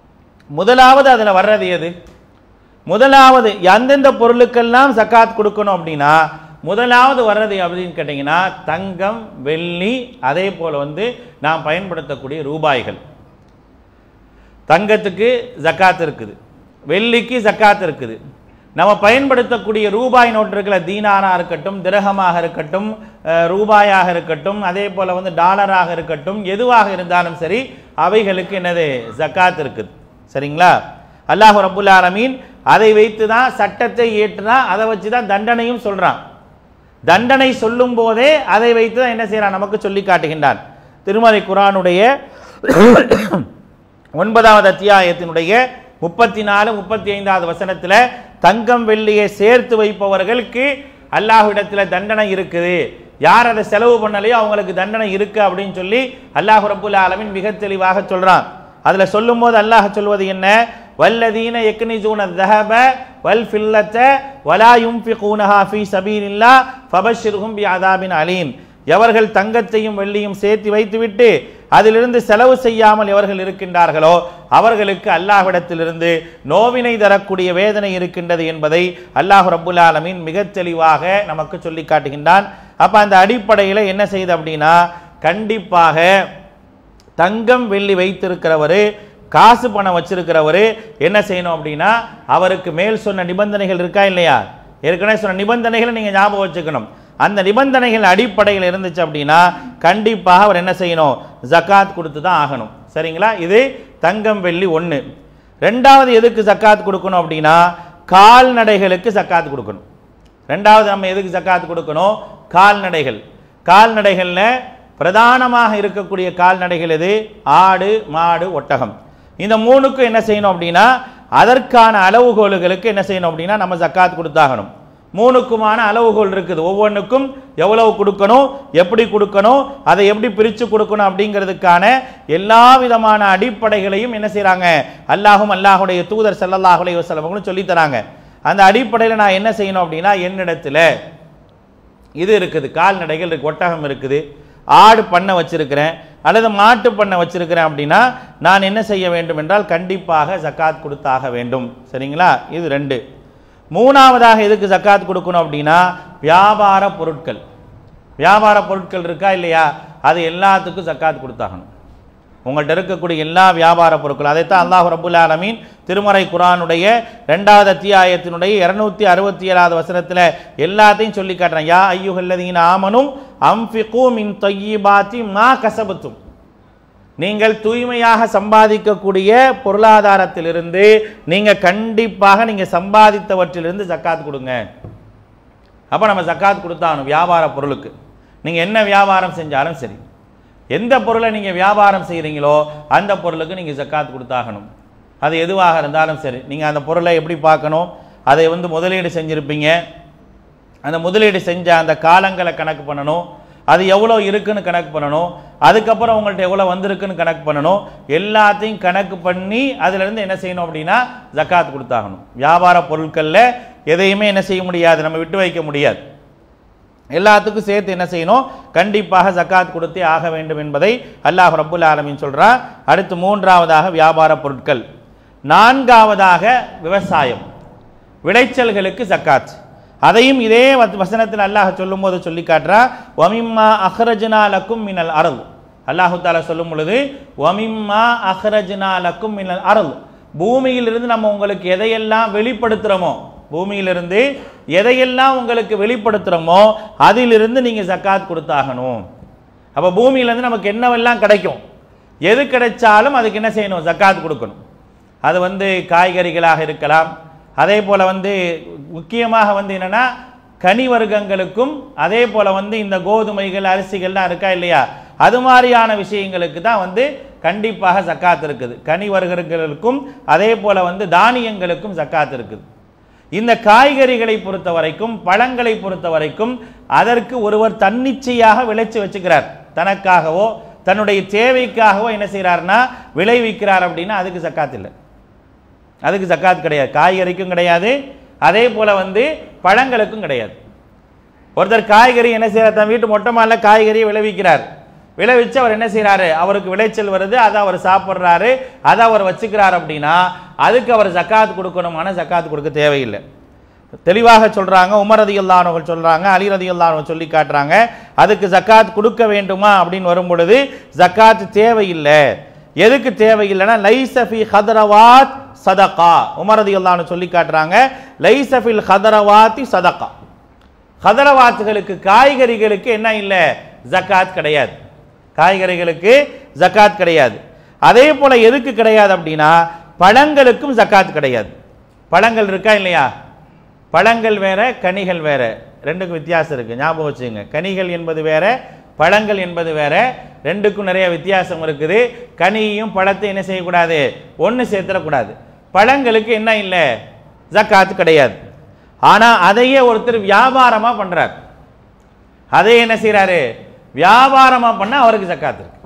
முதலாவது அதில் வர்றது எது முதலாவது எந்தெந்த பொருளுக்கெல்லாம் ஜக்காத் கொடுக்கணும் அப்படின்னா முதலாவது வர்றது அப்படின்னு கேட்டிங்கன்னா தங்கம் வெள்ளி அதே போல் வந்து நாம் பயன்படுத்தக்கூடிய ரூபாய்கள் தங்கத்துக்கு ஜக்காத் இருக்குது வெள்ளிக்கு ஜக்காத் இருக்குது நம்ம பயன்படுத்தக்கூடிய ரூபாய் நோட்டு இருக்குல்ல தீனாரா இருக்கட்டும் திரகமாக இருக்கட்டும் அஹ், ரூபாயாக இருக்கட்டும் அதே போல வந்து டாலராக இருக்கட்டும் எதுவாக இருந்தாலும் சரி அவைகளுக்கு என்னது ஜக்காத் இருக்குது சரிங்களா அல்லாஹ் ரபுல் ஆலமீன் அதை வைத்து தான் சட்டத்தை ஏற்றுனா அதை வச்சு தான் தண்டனையும் சொல்றான் தண்டனை சொல்லும் போதே அதை வைத்து தான் என்ன செய்யறான் நமக்கு சொல்லி காட்டுகின்றான் திருமலை குரானுடைய ஒன்பதாவது அத்தியாயத்தினுடைய முப்பத்தி நாலு முப்பத்தி ஐந்தாவது வசனத்தில் தங்கம் வெள்ளியை சேர்த்து வைப்பவர்களுக்கு அல்லாஹ்விடத்தில் தண்டனை இருக்குது யார் அதை செலவு பண்ணலையோ அவங்களுக்கு தண்டனை இருக்கு அப்படின்னு சொல்லி அல்லாஹ் ரப்புல் ஆலமீன் மிக தெளிவாக சொல்றான் அதுல சொல்லும்போது அல்லாஹ் சொல்வது என்ன வல்லதீன யக்னிஜூன தஹப வல் ஃபில்லத்த வலா யுன்ஃபிகூனஹா ஃபீ சபீலில்லாஹ் ஃபபஷ்ஷிர்ஹும் பிஅதாபின் அலீம் எவர்கள் தங்கத்தையும் வெள்ளியும் சேர்த்து வைத்துவிட்டு அதிலிருந்து செலவு செய்யாமல் எவர்கள் இருக்கின்றார்களோ அவர்களுக்கு அல்லாஹ்விடத்திலிருந்து நோவினை தரக்கூடிய வேதனை இருக்கின்றது என்பதை அல்லாஹ் ரப்புல் ஆலமீன் மிக தெளிவாக நமக்கு சொல்லி காட்டுகின்றான் அப்ப அந்த அடிப்படையில் என்ன செய்யுது அப்படின்னா கண்டிப்பாக தங்கம் வெள்ளி வைத்திருக்கிறவர் காசு பணம் வச்சிருக்கிறவர் என்ன செய்யணும் அப்படின்னா அவருக்கு மேல் சொன்ன நிபந்தனைகள் இருக்கா இல்லையா ஏற்கனவே சொன்ன நிபந்தனைகளை நீங்க ஞாபகம் வச்சுக்கணும் அந்த நிபந்தனைகள் அடிப்படையில் இருந்துச்சு அப்படின்னா கண்டிப்பாக அவர் என்ன செய்யணும் ஜக்காத் கொடுத்து தான் ஆகணும் சரிங்களா இது தங்கம் வெள்ளி ஒன்று ரெண்டாவது எதுக்கு ஜக்காத் கொடுக்கணும் அப்படின்னா கால்நடைகளுக்கு ஜக்காத் கொடுக்கணும் ரெண்டாவது நம்ம எதுக்கு ஜக்காத் கொடுக்கணும் கால்நடைகள் கால்நடைகளில் பிரதானமாக இருக்கக்கூடிய கால்நடைகள் எது ஆடு மாடு ஒட்டகம் இந்த மூணுக்கும் என்ன செய்யணும் அப்படின்னா அதற்கான அளவுகோல்களுக்கு என்ன செய்யணும் அப்படின்னா நம்ம ஜக்காத் கொடுத்தாகணும் மூணுக்குமான அளவுகோல் இருக்குது ஒவ்வொன்றுக்கும் எவ்வளவு கொடுக்கணும் எப்படி கொடுக்கணும் அதை எப்படி பிரித்து கொடுக்கணும் அப்படிங்கிறதுக்கான எல்லா விதமான அடிப்படைகளையும் என்ன செய்கிறாங்க அல்லாஹும் அல்லாஹுடைய தூதர் ஸல்லல்லாஹு அலைஹி வஸல்லம் சொல்லித் தராங்க அந்த அடிப்படையில் நான் என்ன செய்யணும் அப்படின்னா என்னிடத்துல இது இருக்குது கால்நடைகள் இருக்கு ஒட்டகம் இருக்குது ஆடு பண்ணை வச்சிருக்கிறேன் அல்லது மாட்டு பண்ணை வச்சிருக்கிறேன் அப்படின்னா நான் என்ன செய்ய வேண்டும் என்றால் கண்டிப்பாக ஜக்காத் கொடுத்தாக வேண்டும் சரிங்களா இது ரெண்டு மூணாவதாக எதுக்கு ஜக்காத் கொடுக்கணும் அப்படின்னா வியாபார பொருட்கள் வியாபார பொருட்கள் இருக்கா இல்லையா அது எல்லாத்துக்கும் ஜக்காத் கொடுத்தாகணும் உங்கள்கிட்ட இருக்கக்கூடிய எல்லா வியாபார பொருட்கள் அதைத்தான் அல்லாஹ் ரபுல் ஆலமீன் திருமறை குரானுடைய ரெண்டாவது அத்தியாயத்தினுடைய இருநூத்தி அறுபத்தி ஏழாவது வசனத்தில் எல்லாத்தையும் சொல்லி காட்டுறேன் யா ஐயுகல்லதீன ஆமனும் அம்ஃபிகு மின் தொய்யிபாத்தி மா கசபத்தும் நீங்கள் தூய்மையாக சம்பாதிக்கக்கூடிய பொருளாதாரத்திலிருந்து நீங்க கண்டிப்பாக நீங்க சம்பாதித்தவற்றிலிருந்து ஜக்காத் கொடுங்க அப்ப நம்ம ஜக்காத் கொடுத்தாகணும் வியாபார பொருளுக்கு நீங்க என்ன வியாபாரம் செஞ்சாலும் சரி எந்த பொருளை நீங்கள் வியாபாரம் செய்கிறீங்களோ அந்த பொருளுக்கு நீங்கள் ஜக்காத் கொடுத்தாகணும் அது எதுவாக இருந்தாலும் சரி நீங்கள் அந்த பொருளை எப்படி பார்க்கணும் அதை வந்து முதலீடு செஞ்சுருப்பீங்க அந்த முதலீடு செஞ்ச அந்த காலங்களை கணக்கு பண்ணணும் அது எவ்வளோ இருக்குன்னு கணக்கு பண்ணணும் அதுக்கப்புறம் உங்கள்ட்ட எவ்வளோ வந்திருக்குன்னு கணக்கு பண்ணணும் எல்லாத்தையும் கணக்கு பண்ணி அதிலிருந்து என்ன செய்யணும் அப்படின்னா ஜக்காத் கொடுத்தாகணும் வியாபார பொருட்களில் எதையுமே என்ன செய்ய முடியாது நம்ம விட்டு வைக்க முடியாது எல்லாத்துக்கும் சேர்த்து என்ன செய்யணும் கண்டிப்பாக ஜக்காத் கொடுத்தே ஆக வேண்டும் என்பதை அல்லாஹ் ரப்புல் ஆலமீன் சொல்றான் அடுத்து மூன்றாவதாக வியாபார பொருட்கள் நான்காவதாக விவசாயம் விளைச்சல்களுக்கு ஜக்காத் அதையும் இதே வத்- வசனத்தில் அல்லாஹ் சொல்லும்போது சொல்லி காட்டுறா வமிம்மா அஹ்ரஜ்னா லக்கும் மினல் அருள் அல்லாஹு தாலா சொல்லும் பொழுது வமிம்மா அஹ்ரஜ்னா லக்கும் மினல் அருள் பூமியிலிருந்து நம்ம உங்களுக்கு எதையெல்லாம் வெளிப்படுத்துகிறோமோ பூமியிலிருந்து எதையெல்லாம் உங்களுக்கு வெளிப்படுத்துகிறோமோ அதிலிருந்து நீங்கள் ஜக்காத் கொடுத்தாகணும் அப்போ பூமியிலேருந்து நமக்கு என்னவெல்லாம் கிடைக்கும் எது கிடைச்சாலும் அதுக்கு என்ன செய்யணும் ஜக்காத் கொடுக்கணும் அது வந்து காய்கறிகளாக இருக்கலாம் அதே போல் வந்து முக்கியமாக வந்து என்னென்னா கனி வர்க்கங்களுக்கும் அதே போல் வந்து இந்த கோதுமைகள் அரிசிகள்லாம் இருக்கா இல்லையா அது மாதிரியான விஷயங்களுக்கு தான் வந்து கண்டிப்பாக ஜக்காத் இருக்குது கனி வர்க்கங்களுக்கும் அதே போல் வந்து தானியங்களுக்கும் ஜக்காத் இருக்குது இந்த காய்கறிகளை பொறுத்த வரைக்கும் பழங்களை பொறுத்த வரைக்கும் அதற்கு ஒருவர் தன்னிச்சையாக விளைச்சு வச்சுக்கிறார் தனக்காகவோ தன்னுடைய தேவைக்காகவோ என்ன செய்கிறார்னா விளைவிக்கிறார் அப்படின்னா அதுக்கு ஜக்காத் இல்லை அதுக்கு ஜக்காத் கிடையாது காய்கறிக்கும் கிடையாது அதே போல வந்து பழங்களுக்கும் கிடையாது ஒருத்தர் காய்கறி என்ன செய்யறார் தன் வீட்டு மொட்டை மாடில காய்கறியை விளைவிக்கிறார் விளைவிச்சு அவர் என்ன செய்றாரு அவருக்கு விளைச்சல் வருது அதை அவர் சாப்பிட்றாரு அதை அவர் வச்சுக்கிறார் அப்படின்னா அதுக்கு அவர் ஜக்காத் கொடுக்கணுமான ஜக்காத் கொடுக்க தேவையில்லை தெளிவாக சொல்றாங்க உமர் ரதியுல்லானவர்கள் சொல்றாங்க அலி ரதியுல்லானவர்கள் சொல்லி காட்டுறாங்க அதுக்கு ஜக்காத் கொடுக்க வேண்டுமா அப்படின்னு வரும் பொழுது ஜக்காத் தேவையில்லை எதுக்கு தேவையில்லைன்னா லைசஃபி ஹதரவாத் சதகா உமர் ரதியுல்லானு சொல்லி காட்டுறாங்க லைசஃபில் ஹதரவாத்தி சதகா ஹதரவாத்துகளுக்கு காய்கறிகளுக்கு என்ன இல்லை ஜக்காத் கிடையாது காய்கறிகளுக்கு ஜக்காத் கிடையாது அதே போல எதுக்கு கிடையாது அப்படின்னா பழங்களுக்கும் ஜக்காத் கிடையாது பழங்கள் இருக்கா இல்லையா பழங்கள் வேற கனிகள் வேற ரெண்டுக்கும் வித்தியாசம் இருக்கு ஞாபகம் வச்சுங்க கனிகள் என்பது வேற பழங்கள் என்பது வேற ரெண்டுக்கும் நிறைய வித்தியாசம் இருக்குது கனியையும் பழத்தை என்ன செய்யக்கூடாது ஒன்று சேர்த்துடக்கூடாது பழங்களுக்கு என்ன இல்லை ஜக்காத் கிடையாது ஆனா அதையே ஒருத்தர் வியாபாரமா பண்றார் அதை என்ன செய்றாரு வியாபாரமா பண்ண அவருக்கு ஜக்காத் இருக்கு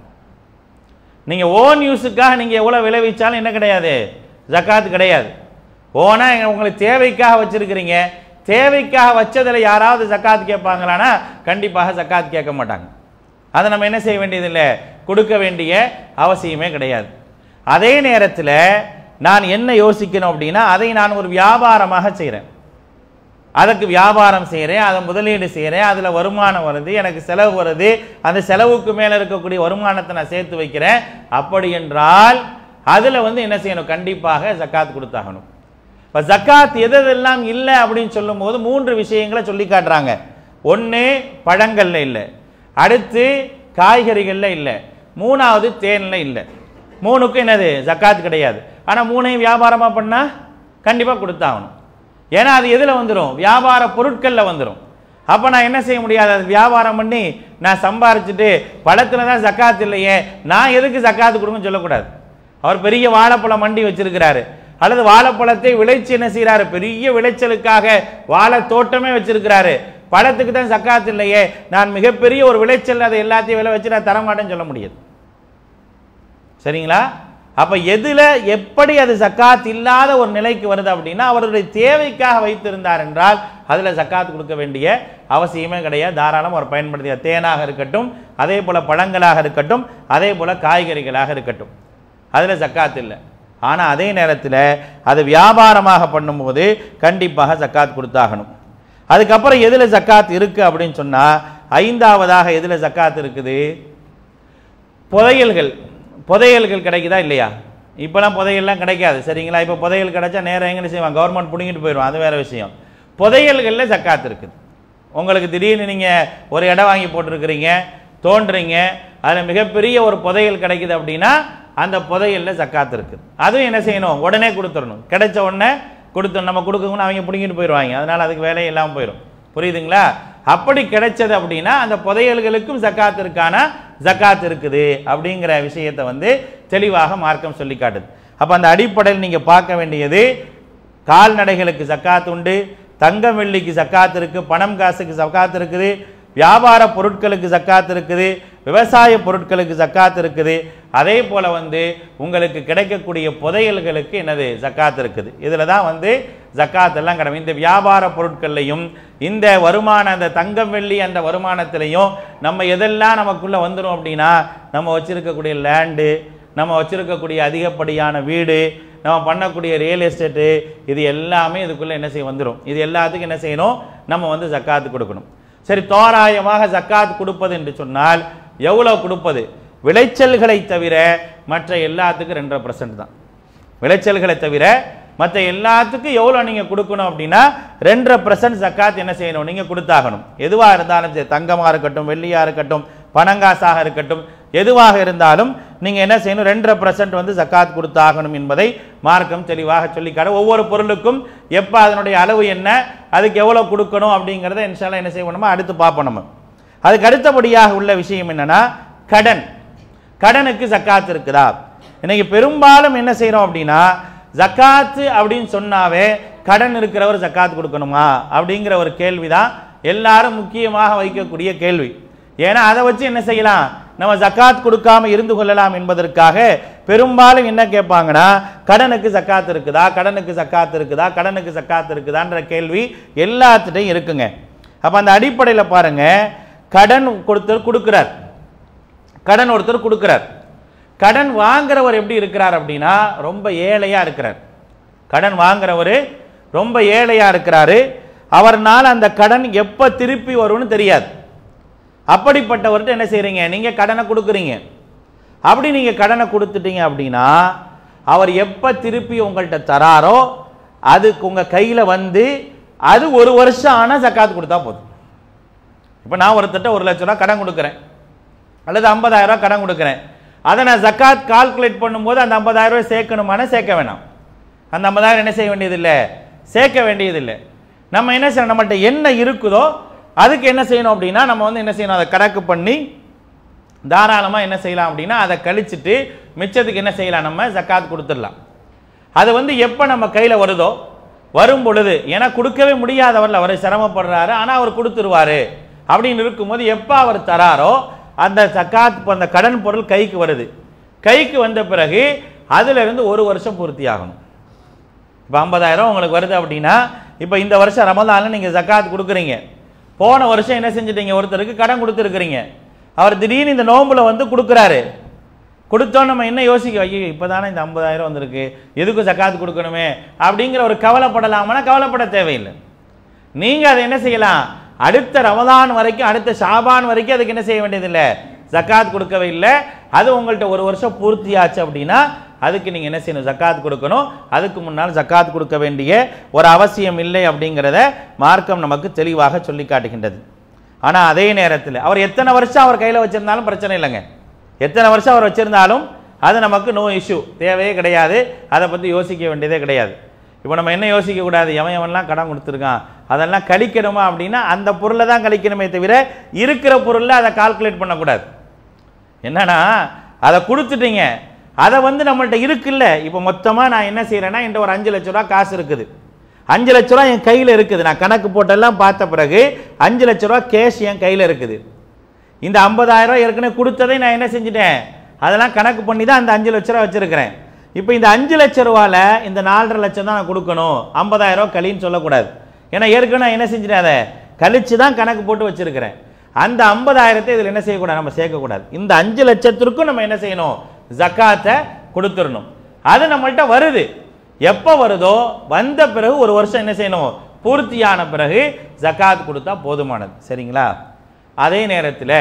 நீங்க ஓன் யூஸுக்காக நீங்க எவ்வளவு விளைவிச்சாலும் என்ன கிடையாது ஜக்காத் கிடையாது ஓனா உங்களுக்கு தேவைக்காக வச்சிருக்கிறீங்க தேவைக்காக வச்சதுல யாராவது ஜக்காத் கேட்பாங்களான்னா கண்டிப்பாக ஜக்காத் கேட்க மாட்டாங்க அதை நம்ம என்ன செய்ய வேண்டியதில்லை கொடுக்க வேண்டிய அவசியமே கிடையாது அதே நேரத்தில் நான் என்ன யோசிக்கணும் அப்படின்னா அதை நான் ஒரு வியாபாரமாக செய்கிறேன் அதுக்கு வியாபாரம் செய்கிறேன் அதை முதலீடு செய்கிறேன் அதில் வருமானம் வருது எனக்கு செலவு வருது அந்த செலவுக்கு மேலே இருக்கக்கூடிய வருமானத்தை நான் சேர்த்து வைக்கிறேன் அப்படி என்றால் அதில் வந்து என்ன செய்யணும் கண்டிப்பாக ஜக்காத் கொடுத்தாகணும் இப்போ ஜக்காத் எதெல்லாம் இல்லை அப்படின்னு சொல்லும்போது மூன்று விஷயங்களை சொல்லி காட்டுறாங்க ஒன்று பழங்கள்ல இல்லை அடுத்து காய்கறிகள்ல இல்லை மூணாவது தேன்ல இல்லை மூணுக்கும் என்னது ஜக்காத் கிடையாது ஆனால் மூணையும் வியாபாரமாக பண்ணால் கண்டிப்பாக கொடுத்தாகணும் ஏன்னா அது எதில் வந்துடும் வியாபார பொருட்களில் வந்துடும் அப்போ நான் என்ன செய்ய முடியாது அது வியாபாரம் பண்ணி நான் சம்பாரிச்சுட்டு பழத்தில் தான் ஜக்காத் இல்லையே நான் எதுக்கு ஜக்காத்து கொடுங்கன்னு சொல்லக்கூடாது அவர் பெரிய வாழைப்பழம் மண்டி வச்சிருக்கிறாரு அல்லது வாழைப்பழத்தை விளைச்சு என்ன செய்கிறாரு பெரிய விளைச்சலுக்காக வாழை தோட்டமே வச்சிருக்கிறாரு பழத்துக்கு தான் ஜக்காத் இல்லையே நான் மிகப்பெரிய ஒரு விளைச்சல் அதை எல்லாத்தையும் விளை வச்சு நான் தரமாட்டேன்னு சொல்ல முடியாது சரிங்களா அப்ப எதுல எப்படி அது ஜக்காத் இல்லாத ஒரு நிலைக்கு வருது அப்படின்னா அவருடைய தேவைக்காக வைத்திருந்தார் என்றால் அதுல ஜக்காத் கொடுக்க வேண்டிய அவசியமே கிடையாது தாராளம் அவர் பயன்படுத்திய தேனாக இருக்கட்டும் அதே போல பழங்களாக இருக்கட்டும் அதே போல காய்கறிகளாக இருக்கட்டும் அதுல ஜக்காத் இல்லை ஆனா அதே நேரத்தில் அது வியாபாரமாக பண்ணும்போது கண்டிப்பாக ஜக்காத் கொடுத்தாகணும் அதுக்கப்புறம் எதுல ஜக்காத் இருக்கு அப்படின்னு சொன்னா ஐந்தாவதாக எதுல ஜக்காத் இருக்குது புதையல்கள் புதையல்கள் கிடைக்குதா இல்லையா இப்போலாம் புதையல்லாம் கிடைக்காது சரிங்களா இப்போ புதையல் கிடைச்சா நேரம் எங்கே செய்வாங்க கவர்மெண்ட் பிடிங்கிட்டு போயிடும் அது வேற விஷயம் புதையல்களில் ஜக்காத் இருக்குது உங்களுக்கு திடீர்னு நீங்கள் ஒரு இடம் வாங்கி போட்டிருக்கிறீங்க தோன்றீங்க அதில் மிகப்பெரிய ஒரு புதையல் கிடைக்குது அப்படின்னா அந்த புதையல்ல ஜக்காத் இருக்குது அதுவும் என்ன செய்யணும் உடனே கொடுத்துடணும் கிடைச்ச உடனே கொடுத்து நம்ம கொடுக்கணும்னு அவங்க பிடிங்கிட்டு போயிடுவாங்க அதனால அதுக்கு வேலையே இல்லாமல் போயிடும் புரியுதுங்களா அப்படி கிடைச்சது அப்படின்னா அந்த புதையல்களுக்கும் ஜக்காத் இருக்கான ஜக்காத் இருக்குது அப்படிங்கிற விஷயத்தை வந்து தெளிவாக மார்க்கம் சொல்லி காட்டுது அப்ப அந்த அடிப்படையில் நீங்க பார்க்க வேண்டியது கால்நடைகளுக்கு ஜக்காத் உண்டு தங்கம் வெள்ளிக்கு ஜக்காத் இருக்கு பணம் காசுக்கு ஜக்காத் இருக்குது வியாபார பொருட்களுக்கு ஜக்காத் இருக்குது விவசாய பொருட்களுக்கு ஜக்காத் இருக்குது அதே போல வந்து உங்களுக்கு கிடைக்கக்கூடிய புதையல்களுக்கு என்னது ஜக்காத் இருக்குது இதில் தான் வந்து ஜக்காத் எல்லாம் கிடைக்கும் இந்த வியாபார பொருட்கள்லையும் இந்த வருமான அந்த தங்கம் வெள்ளி அந்த வருமானத்திலையும் நம்ம எதெல்லாம் நமக்குள்ள வந்துடும் அப்படின்னா நம்ம வச்சிருக்கக்கூடிய லேண்டு நம்ம வச்சிருக்கக்கூடிய அதிகப்படியான வீடு நம்ம பண்ணக்கூடிய ரியல் எஸ்டேட்டு இது எல்லாமே இதுக்குள்ள என்ன செய்ய வந்துடும் இது எல்லாத்துக்கும் என்ன செய்யணும் நம்ம வந்து ஜக்காத்து கொடுக்கணும் சரி தோராயமாக ஜக்காத் கொடுப்பது என்று சொன்னால் எவ்வளவு கொடுப்பது விளைச்சல்களை தவிர மற்ற எல்லாத்துக்கும் ரெண்டரை பர்சன்ட் தான் விளைச்சல்களை தவிர மற்ற எல்லாத்துக்கும் எவ்வளோ நீங்கள் கொடுக்கணும் அப்படின்னா ரெண்டரை பர்சன்ட் ஜக்காத் என்ன செய்யணும் நீங்கள் கொடுத்தாகணும் எதுவாக இருந்தாலும் சரி தங்கமாக இருக்கட்டும் வெள்ளியாக இருக்கட்டும் பணங்காசாக இருக்கட்டும் எதுவாக இருந்தாலும் நீங்கள் என்ன செய்யணும் ரெண்டரை பர்சன்ட் வந்து ஜக்காத் கொடுத்தாகணும் என்பதை மார்க்கம் தெளிவாக சொல்லிக்காடு ஒவ்வொரு பொருளுக்கும் எப்போ அதனுடைய அளவு என்ன அதுக்கு எவ்வளோ கொடுக்கணும் அப்படிங்கிறத இன்ஷால்லா என்ன செய்யணுமோ அடுத்து பார்ப்போம் நம்ம அதுக்கு அடுத்தபடியாக உள்ள விஷயம் என்னன்னா கடன் கடனுக்கு ஜக்காத் இருக்குதா இன்னைக்கு பெரும்பாலும் என்ன செய்றோம் அப்படின்னா ஜக்காத்து அப்படின்னு சொன்னாவே கடன் இருக்கிறவர் ஜக்காத் கொடுக்கணுமா அப்படிங்கிற ஒரு கேள்விதான் எல்லாரும் முக்கியமாக வைக்கக்கூடிய கேள்வி ஏன்னா அதை வச்சு என்ன செய்யலாம் நம்ம ஜக்காத் கொடுக்காம இருந்து கொள்ளலாம் என்பதற்காக பெரும்பாலும் என்ன கேட்பாங்கன்னா கடனுக்கு ஜக்காத் இருக்குதா கடனுக்கு ஜக்காத் இருக்குதா கடனுக்கு ஜக்காத் இருக்குதான்ற கேள்வி எல்லாத்துட்டையும் இருக்குங்க அப்ப அந்த அடிப்படையில் பாருங்க கடன் கொடுத்தர் கொடுக்கிறார் கடன் ஒருத்தர் கொடுக்கிறார் கடன் வாங்குறவர் எப்படி இருக்கிறார் அப்படின்னா ரொம்ப ஏழையா இருக்கிறார் கடன் வாங்குறவர் ரொம்ப ஏழையா இருக்கிறாரு அவர்னால அந்த கடன் எப்ப திருப்பி வரும்னு தெரியாது அப்படிப்பட்டவர்கிட்ட என்ன செய்றீங்க நீங்க கடனை கொடுக்குறீங்க அப்படி நீங்க கடனை கொடுத்துட்டீங்க அப்படின்னா அவர் எப்ப திருப்பி உங்கள்கிட்ட தராரோ அதுக்கு உங்க கையில வந்து அது ஒரு வருஷம் ஆனா ஜக்காத் கொடுத்தா போதும் இப்போ நான் ஒருத்தட்ட ஒரு லட்ச ரூபா கடன் கொடுக்குறேன் அல்லது 50000 ரூபாய் கடன் கொடுக்குறேன் அதை நான் ஜக்காத் கால்குலேட் பண்ணும்போது அந்த 50000 ரூபாய் சேர்க்கணுமானா சேர்க்க வேணாம் அந்த 50000 என்ன செய்ய வேண்டியதில்லை சேர்க்க வேண்டியதில்லை நம்ம என்ன செய்யணும் நம்மள்ட்ட என்ன இருக்குதோ அதுக்கு என்ன செய்யணும் அப்படின்னா நம்ம வந்து என்ன செய்யணும் அதை கணக்கு பண்ணி தாராளமாக என்ன செய்யலாம் அப்படின்னா அதை கழிச்சிட்டு மிச்சத்துக்கு என்ன செய்யலாம் நம்ம ஜக்காத் கொடுத்துடலாம் அது வந்து எப்போ நம்ம கையில் வருதோ வரும் பொழுது ஏன்னா கொடுக்கவே முடியாதவர்ல அவர் சிரமப்படுறாரு ஆனால் அவர் கொடுத்துருவாரு அப்படின்னு இருக்கும்போது எப்போ அவர் தராரோ அந்த ஜக்காத் அந்த கடன் பொருள் கைக்கு வருது கைக்கு வந்த பிறகு அதுல இருந்து ஒரு வருஷம் பூர்த்தி ஆகணும் இப்போ ஐம்பதாயிரம் உங்களுக்கு வருது அப்படின்னா இப்போ இந்த வருஷம் ரமதானில் நீங்கள் ஜக்காத் கொடுக்குறீங்க போன வருஷம் என்ன செஞ்சிட்டீங்க ஒருத்தருக்கு கடன் கொடுத்துருக்குறீங்க அவர் திடீர்னு இந்த நோன்புல வந்து கொடுக்குறாரு கொடுத்தோம் நம்ம என்ன யோசிக்க ஐயோ இப்போ தானே இந்த ஐம்பதாயிரம் வந்திருக்கு எதுக்கும் ஜக்காத் கொடுக்கணுமே அப்படிங்கிற ஒரு கவலைப்படலாமான்னா கவலைப்பட தேவையில்லை நீங்கள் அதை என்ன செய்யலாம் அடுத்த ரமதான் வரைக்கும் அடுத்த ஷாபான் வரைக்கும் அதுக்கு என்ன செய்ய வேண்டியதில்லை ஜக்காத் கொடுக்கவே இல்லை அது உங்கள்கிட்ட ஒரு வருஷம் பூர்த்தி ஆச்சு அப்படின்னா அதுக்கு நீங்கள் என்ன செய்யணும் ஜக்காத் கொடுக்கணும் அதுக்கு முன்னால் ஜக்காத் கொடுக்க வேண்டிய ஒரு அவசியம் இல்லை அப்படிங்கிறத மார்க்கம் நமக்கு தெளிவாக சொல்லி காட்டுகின்றது ஆனால் அதே நேரத்தில் அவர் எத்தனை வருஷம் அவர் கையில் வச்சிருந்தாலும் பிரச்சனை இல்லைங்க எத்தனை வருஷம் அவர் வச்சிருந்தாலும் அது நமக்கு நோ இஷ்யூ தேவையே கிடையாது அதை பற்றி யோசிக்க வேண்டியதே கிடையாது இப்போ நம்ம என்ன யோசிக்க கூடாது எவன் எவன்லாம் கடன் கொடுத்துருக்கான் அதெல்லாம் கழிக்கணுமா அப்படின்னா அந்த பொருளை தான் கழிக்கணுமே தவிர இருக்கிற பொருளில் அதை கால்குலேட் பண்ணக்கூடாது என்னன்னா அதை கொடுத்துட்டீங்க அதை வந்து நம்மள்ட்ட இருக்குல்ல இப்போ மொத்தமாக நான் என்ன செய்கிறேன்னா என்கிட்ட ஒரு அஞ்சு லட்ச ரூபா காசு இருக்குது அஞ்சு லட்ச ரூபா என் கையில் இருக்குது நான் கணக்கு போட்டெல்லாம் பார்த்த பிறகு அஞ்சு லட்ச ரூபா கேஷ் என் கையில் இருக்குது இந்த 50000 ரூபாய் ஏற்கனவே கொடுத்ததை நான் என்ன செஞ்சுட்டேன் அதெல்லாம் கணக்கு பண்ணி தான் அந்த அஞ்சு லட்ச ரூபா வச்சிருக்கிறேன் இப்போ இந்த அஞ்சு லட்ச ரூபால இந்த நாலரை லட்சம் தான் நான் கொடுக்கணும் 50000 ரூபாய் கழின்னு சொல்லக்கூடாது ஏன்னா ஏற்கனவே நான் என்ன செஞ்சுட்டேன் அதை கழிச்சு தான் கணக்கு போட்டு வச்சிருக்கிறேன் அந்த ஐம்பதாயிரத்தை இதில் என்ன செய்யக்கூடாது நம்ம சேர்க்கக்கூடாது இந்த அஞ்சு லட்சத்திற்கும் நம்ம என்ன செய்யணும் ஜக்காத்தை கொடுத்துடணும் அது நம்மள்ட்ட வருது எப்போ வருதோ வந்த பிறகு ஒரு வருஷம் என்ன செய்யணும் பூர்த்தியான பிறகு ஜக்காத் கொடுத்தா போதுமானது சரிங்களா அதே நேரத்தில்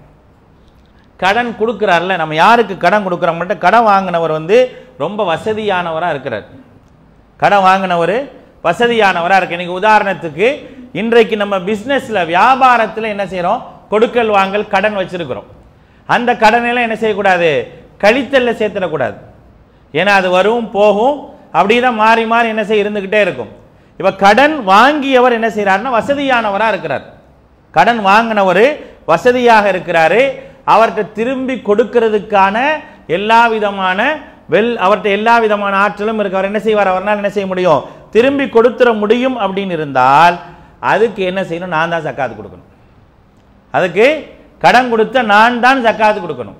கடன் கொடுக்குறாருல நம்ம யாருக்கு கடன் கொடுக்குறோம் மட்டும் கடன் வாங்கினவர் வந்து ரொம்ப வசதியானவராக இருக்கிறார் கடன் வாங்கினவர் வசதியானவராக இருக்கு இன்னைக்கு உதாரணத்துக்கு இன்றைக்கு நம்ம பிஸ்னஸில் வியாபாரத்தில் என்ன செய்கிறோம் கொடுக்கல் வாங்கல் கடன் வச்சிருக்கிறோம் அந்த கடனெல்லாம் என்ன செய்யக்கூடாது கழித்தல்ல சேர்த்துடக்கூடாது ஏன்னா அது வரும் போகும் அப்படி தான் மாறி மாறி என்ன செய்ய இருந்துக்கிட்டே இருக்கும் இப்போ கடன் வாங்கியவர் என்ன செய்கிறாருன்னா வசதியானவராக இருக்கிறார் கடன் வாங்கினவர் வசதியாக இருக்கிறாரு அவர்கிட்ட திரும்பி கொடுக்கிறதுக்கான எல்லா விதமான வெல் அவர்கிட்ட எல்லா விதமான ஆற்றலும் இருக்கு அவர் என்ன செய்வார் அவரால் என்ன செய்ய முடியும் திரும்பி கொடுத்துட முடியும் அப்படின்னு இருந்தால் அதுக்கு என்ன செய்யணும் நான் தான் ஜக்காத்து கொடுக்கணும் அதுக்கு கடன் கொடுத்த நான் தான் ஜக்காத்து கொடுக்கணும்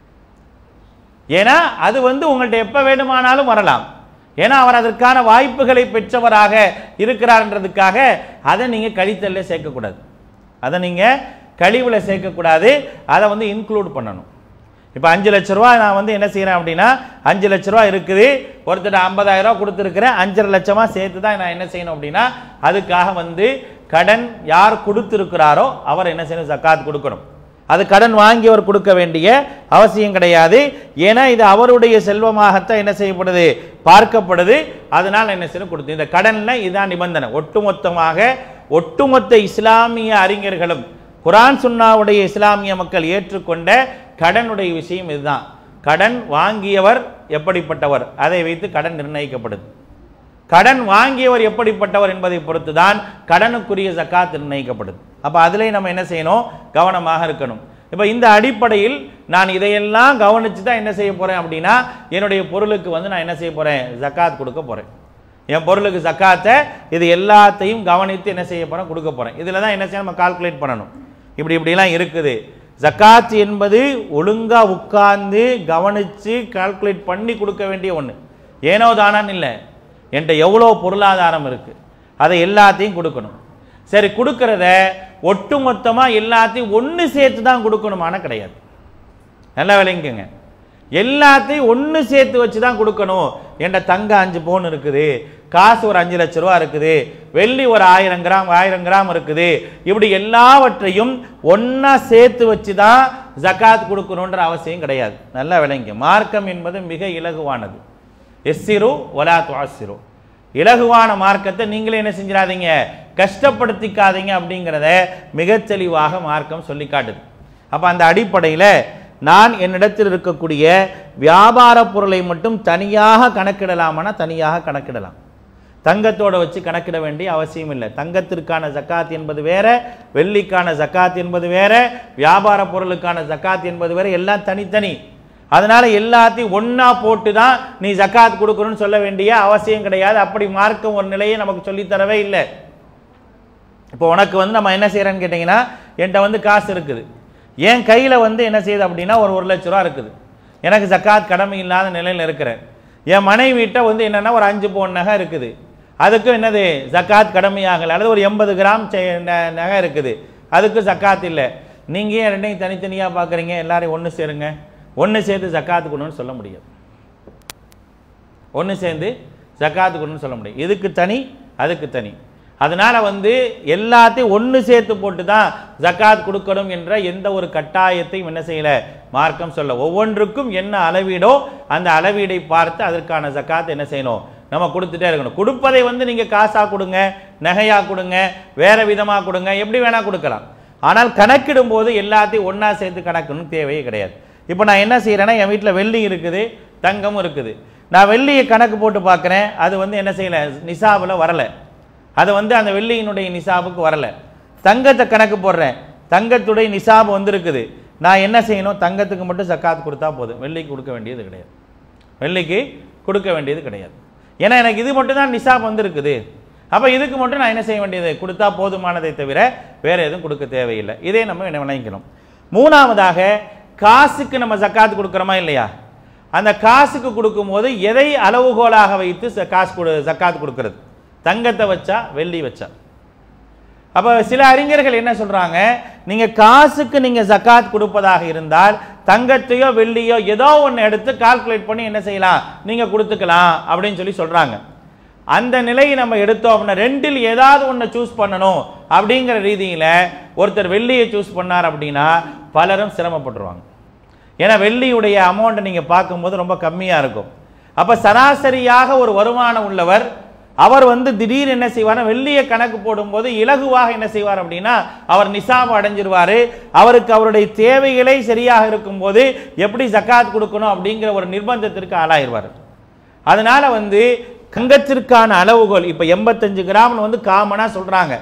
ஏன்னா அது வந்து உங்கள்ட்ட எப்ப வேண்டுமானாலும் வரலாம் ஏன்னா அவர் அதற்கான வாய்ப்புகளை பெற்றவராக இருக்கிறார்ன்றதுக்காக அதை நீங்க கழித்தல்ல சேர்க்கக்கூடாது அதை நீங்க கழிவுல சேர்க்கக்கூடாது அதை வந்து இன்க்ளூட் பண்ணணும் இப்போ அஞ்சு லட்ச ரூபா நான் வந்து என்ன செய்கிறேன் அப்படின்னா அஞ்சு லட்ச ரூபா இருக்குது ஒருத்தர் ஐம்பதாயிரம் ரூபா கொடுத்துருக்கிறேன் அஞ்சரை லட்சமாக சேர்த்து தான் நான் என்ன செய்யணும் அப்படின்னா அதுக்காக வந்து கடன் யார் கொடுத்துருக்கிறாரோ அவர் என்ன செய்யணும் ஜக்காத் கொடுக்கணும் அது கடன் வாங்கியவர் கொடுக்க வேண்டிய அவசியம் கிடையாது ஏன்னா இது அவருடைய செல்வமாகத்தான் என்ன செய்யப்படுது பார்க்கப்படுது அதனால் என்ன செய்யணும் கொடுத்து இந்த கடன்ல இதான் நிபந்தனை ஒட்டுமொத்தமாக ஒட்டுமொத்த இஸ்லாமிய அறிஞர்களும் குரான் சுன்னாவுடைய இஸ்லாமிய மக்கள் ஏற்றுக்கொண்ட கடனுடைய விஷயம் இதுதான் கடன் வாங்கியவர் எப்படிப்பட்டவர் அதை வைத்து கடன் நிர்ணயிக்கப்படுது கடன் வாங்கியவர் எப்படிப்பட்டவர் என்பதை பொறுத்து தான் கடனுக்குரிய ஜக்காத் நிர்ணயிக்கப்படுது அப்போ அதிலே நம்ம என்ன செய்யணும் கவனமாக இருக்கணும் இப்போ இந்த அடிப்படையில் நான் இதையெல்லாம் கவனித்து தான் என்ன செய்ய போகிறேன் அப்படின்னா என்னுடைய பொருளுக்கு வந்து நான் என்ன செய்ய போகிறேன் ஜக்காத் கொடுக்க போகிறேன் என் பொருளுக்கு ஜக்காத்தை இது எல்லாத்தையும் கவனித்து என்ன செய்ய போகிறேன் கொடுக்க போகிறேன் இதில் தான் என்ன செய்யணும் நம்ம கால்குலேட் பண்ணணும் இப்படி இப்படிலாம் இருக்குது ஜக்காத் என்பது ஒழுங்காக உட்கார்ந்து கவனித்து கால்குலேட் பண்ணி கொடுக்க வேண்டிய ஒன்று ஏனோ தானான்னு இல்லை என்கிட்ட எவ்வளோ பொருளாதாரம் இருக்குது அதை எல்லாத்தையும் கொடுக்கணும் சரி கொடுக்கறத ஒட்டுமொத்தமாக எல்லாத்தையும் ஒன்று சேர்த்து தான் கொடுக்கணுமான கிடையாது நல்லா விளங்கிக்கங்க எல்லாத்தையும் ஒன்று சேர்த்து வச்சு தான் கொடுக்கணும் என்கிட்ட தங்க அஞ்சு பவுன் இருக்குது காசு ஒரு அஞ்சு லட்ச ரூபா இருக்குது வெள்ளி ஒரு ஆயிரம் கிராம் ஆயிரம் கிராம் இருக்குது இப்படி எல்லாவற்றையும் ஒன்றா சேர்த்து வச்சு தான் ஜக்காத் கொடுக்கணுன்ற அவசியம் கிடையாது நல்லா விளங்க மார்க்கம் என்பது மிக இலகுவானது எஸ்ஸிரு ஒலா துவாசிரு இலகுவான மார்க்கத்தை நீங்களே என்ன செஞ்சிடாதீங்க கஷ்டப்படுத்திக்காதீங்க அப்படிங்கிறத மிகச் தெளிவாக மார்க்கம் சொல்லி காட்டுது அப்போ அந்த அடிப்படையில் நான் என்னிடத்தில் இருக்கக்கூடிய வியாபார பொருளை மட்டும் தனியாக கணக்கிடலாமானா தனியாக கணக்கிடலாம் தங்கத்தோட வச்சு கணக்கிட வேண்டிய அவசியம் இல்லை தங்கத்திற்கான ஜக்காத் என்பது வேற வெள்ளிக்கான ஜக்காத் என்பது வேற வியாபார பொருளுக்கான ஜக்காத் என்பது வேற எல்லாம் தனித்தனி அதனால எல்லாத்தையும் ஒண்ணா போட்டு தான் நீ ஜக்காத் கொடுக்கணும்னு சொல்ல வேண்டிய அவசியம் கிடையாது அப்படி மார்க்கம் ஒரு நிலையை நமக்கு சொல்லித் தரவே இல்லை இப்போ உனக்கு வந்து நம்ம என்ன செய்யறோன்னு கேட்டிங்கன்னா என்கிட்ட வந்து காசு இருக்குது என் கையில் வந்து என்ன செய்யுது அப்படின்னா ஒரு ஒரு லட்ச ரூபா இருக்குது எனக்கு ஜக்காத் கடமை இல்லாத நிலையில் இருக்கிறேன் என் மனைவிட்ட வந்து என்னென்னா ஒரு அஞ்சு பவுன் நகை இருக்குது அதுக்கும் என்னது ஜக்காத் கடமையாகலை அல்லது ஒரு எண்பது கிராம் செ- ந- நகை இருக்குது அதுக்கு ஜக்காத் இல்லை நீங்கள் ஏன் ரெண்டையும் தனித்தனியாக பார்க்குறீங்க எல்லாரையும் ஒன்று சேருங்க ஒன்று சேர்த்து ஜக்காத்து கொடுன்னு சொல்ல முடியாது ஒன்று சேர்ந்து ஜக்காத்து கொடுன்னு சொல்ல முடியும் இதுக்கு தனி அதுக்கு தனி அதனால வந்து எல்லாத்தையும் ஒன்று சேர்த்து போட்டு தான் ஜக்காத் கொடுக்கணும் என்ற எந்த ஒரு கட்டாயத்தையும் என்ன செய்யல மார்க்கம் சொல்ல ஒவ்வொன்றுக்கும் என்ன அளவீடோ அந்த அளவீடை பார்த்து அதற்கான ஜக்காத் என்ன செய்யணும் நம்ம கொடுத்துட்டே இருக்கணும் கொடுப்பதை வந்து நீங்க காசா கொடுங்க நகையா கொடுங்க வேற விதமா கொடுங்க எப்படி வேணா கொடுக்கலாம் ஆனால் கணக்கிடும் போது எல்லாத்தையும் ஒண்ணா சேர்த்து கணக்கணும் தேவையே கிடையாது இப்போ நான் என்ன செய்யறேன்னா என் வீட்டில் வெள்ளி இருக்குது தங்கமும் இருக்குது நான் வெள்ளியை கணக்கு போட்டு பார்க்குறேன் அது வந்து என்ன செய்யல நிசாபில் வரலை அது வந்து அந்த வெள்ளியினுடைய நிசாபுக்கு வரல தங்கத்தை கணக்கு போடுறேன் தங்கத்துடைய நிசாபு வந்திருக்குது நான் என்ன செய்யணும் தங்கத்துக்கு மட்டும் ஜக்காத் கொடுத்தா போதும் வெள்ளிக்கு கொடுக்க வேண்டியது கிடையாது வெள்ளிக்கு கொடுக்க வேண்டியது கிடையாது ஏன்னா எனக்கு இது மட்டும் தான் நிசாப் வந்திருக்குது அப்போ இதுக்கு மட்டும் நான் என்ன செய்ய வேண்டியது கொடுத்தா போதுமானதை தவிர வேற எதுவும் கொடுக்க தேவையில்லை இதே நம்ம என்ன விளங்கிக்கணும் மூணாவதாக காசுக்கு நம்ம ஜக்காத் கொடுக்குறோமா இல்லையா அந்த காசுக்கு கொடுக்கும்போது எதை அளவுகோலாக வைத்து ச- காசு கொடு ஜக்காத் கொடுக்கிறது தங்கத்தை வச்சா வெள்ளி வச்சா அப்போ சில அறிஞர்கள் என்ன சொல்றாங்க நீங்க காசுக்கு நீங்க ஜக்காத் கொடுப்பதாக இருந்தால் தங்கத்தையோ வெள்ளியோ ஏதோ ஒன்று எடுத்து கால்குலேட் பண்ணி என்ன செய்யலாம் நீங்க கொடுத்துக்கலாம் அப்படின்னு சொல்லி சொல்றாங்க அந்த நிலையை நம்ம எடுத்தோம் அப்படின்னா ரெண்டில் ஏதாவது ஒன்று சூஸ் பண்ணணும் அப்படிங்கிற ரீதியில ஒருத்தர் வெள்ளியை சூஸ் பண்ணார் அப்படின்னா பலரும் சிரமப்பட்டுருவாங்க ஏன்னா வெள்ளியுடைய அமௌண்ட்டை நீங்கள் பார்க்கும்போது ரொம்ப கம்மியாக இருக்கும் அப்போ சராசரியாக ஒரு வருமானம் உள்ளவர் அவர் வந்து திடீர் என்ன செய்வார் வெள்ளியை கணக்கு போடும்போது இலகுவாக என்ன செய்வார் அப்படின்னா அவர் நிசாப் அடைஞ்சிருவாரு அவருக்கு அவருடைய தேவைகளே சரியாக இருக்கும்போது எப்படி ஜக்காத் கொடுக்கணும் அப்படிங்கிற ஒரு நிர்பந்தத்திற்கு ஆளாயிருவார் அதனால வந்து தங்கத்திற்கான அளவுகோல் இப்போ எண்பத்தஞ்சு கிராம்னு வந்து காமனாக சொல்றாங்க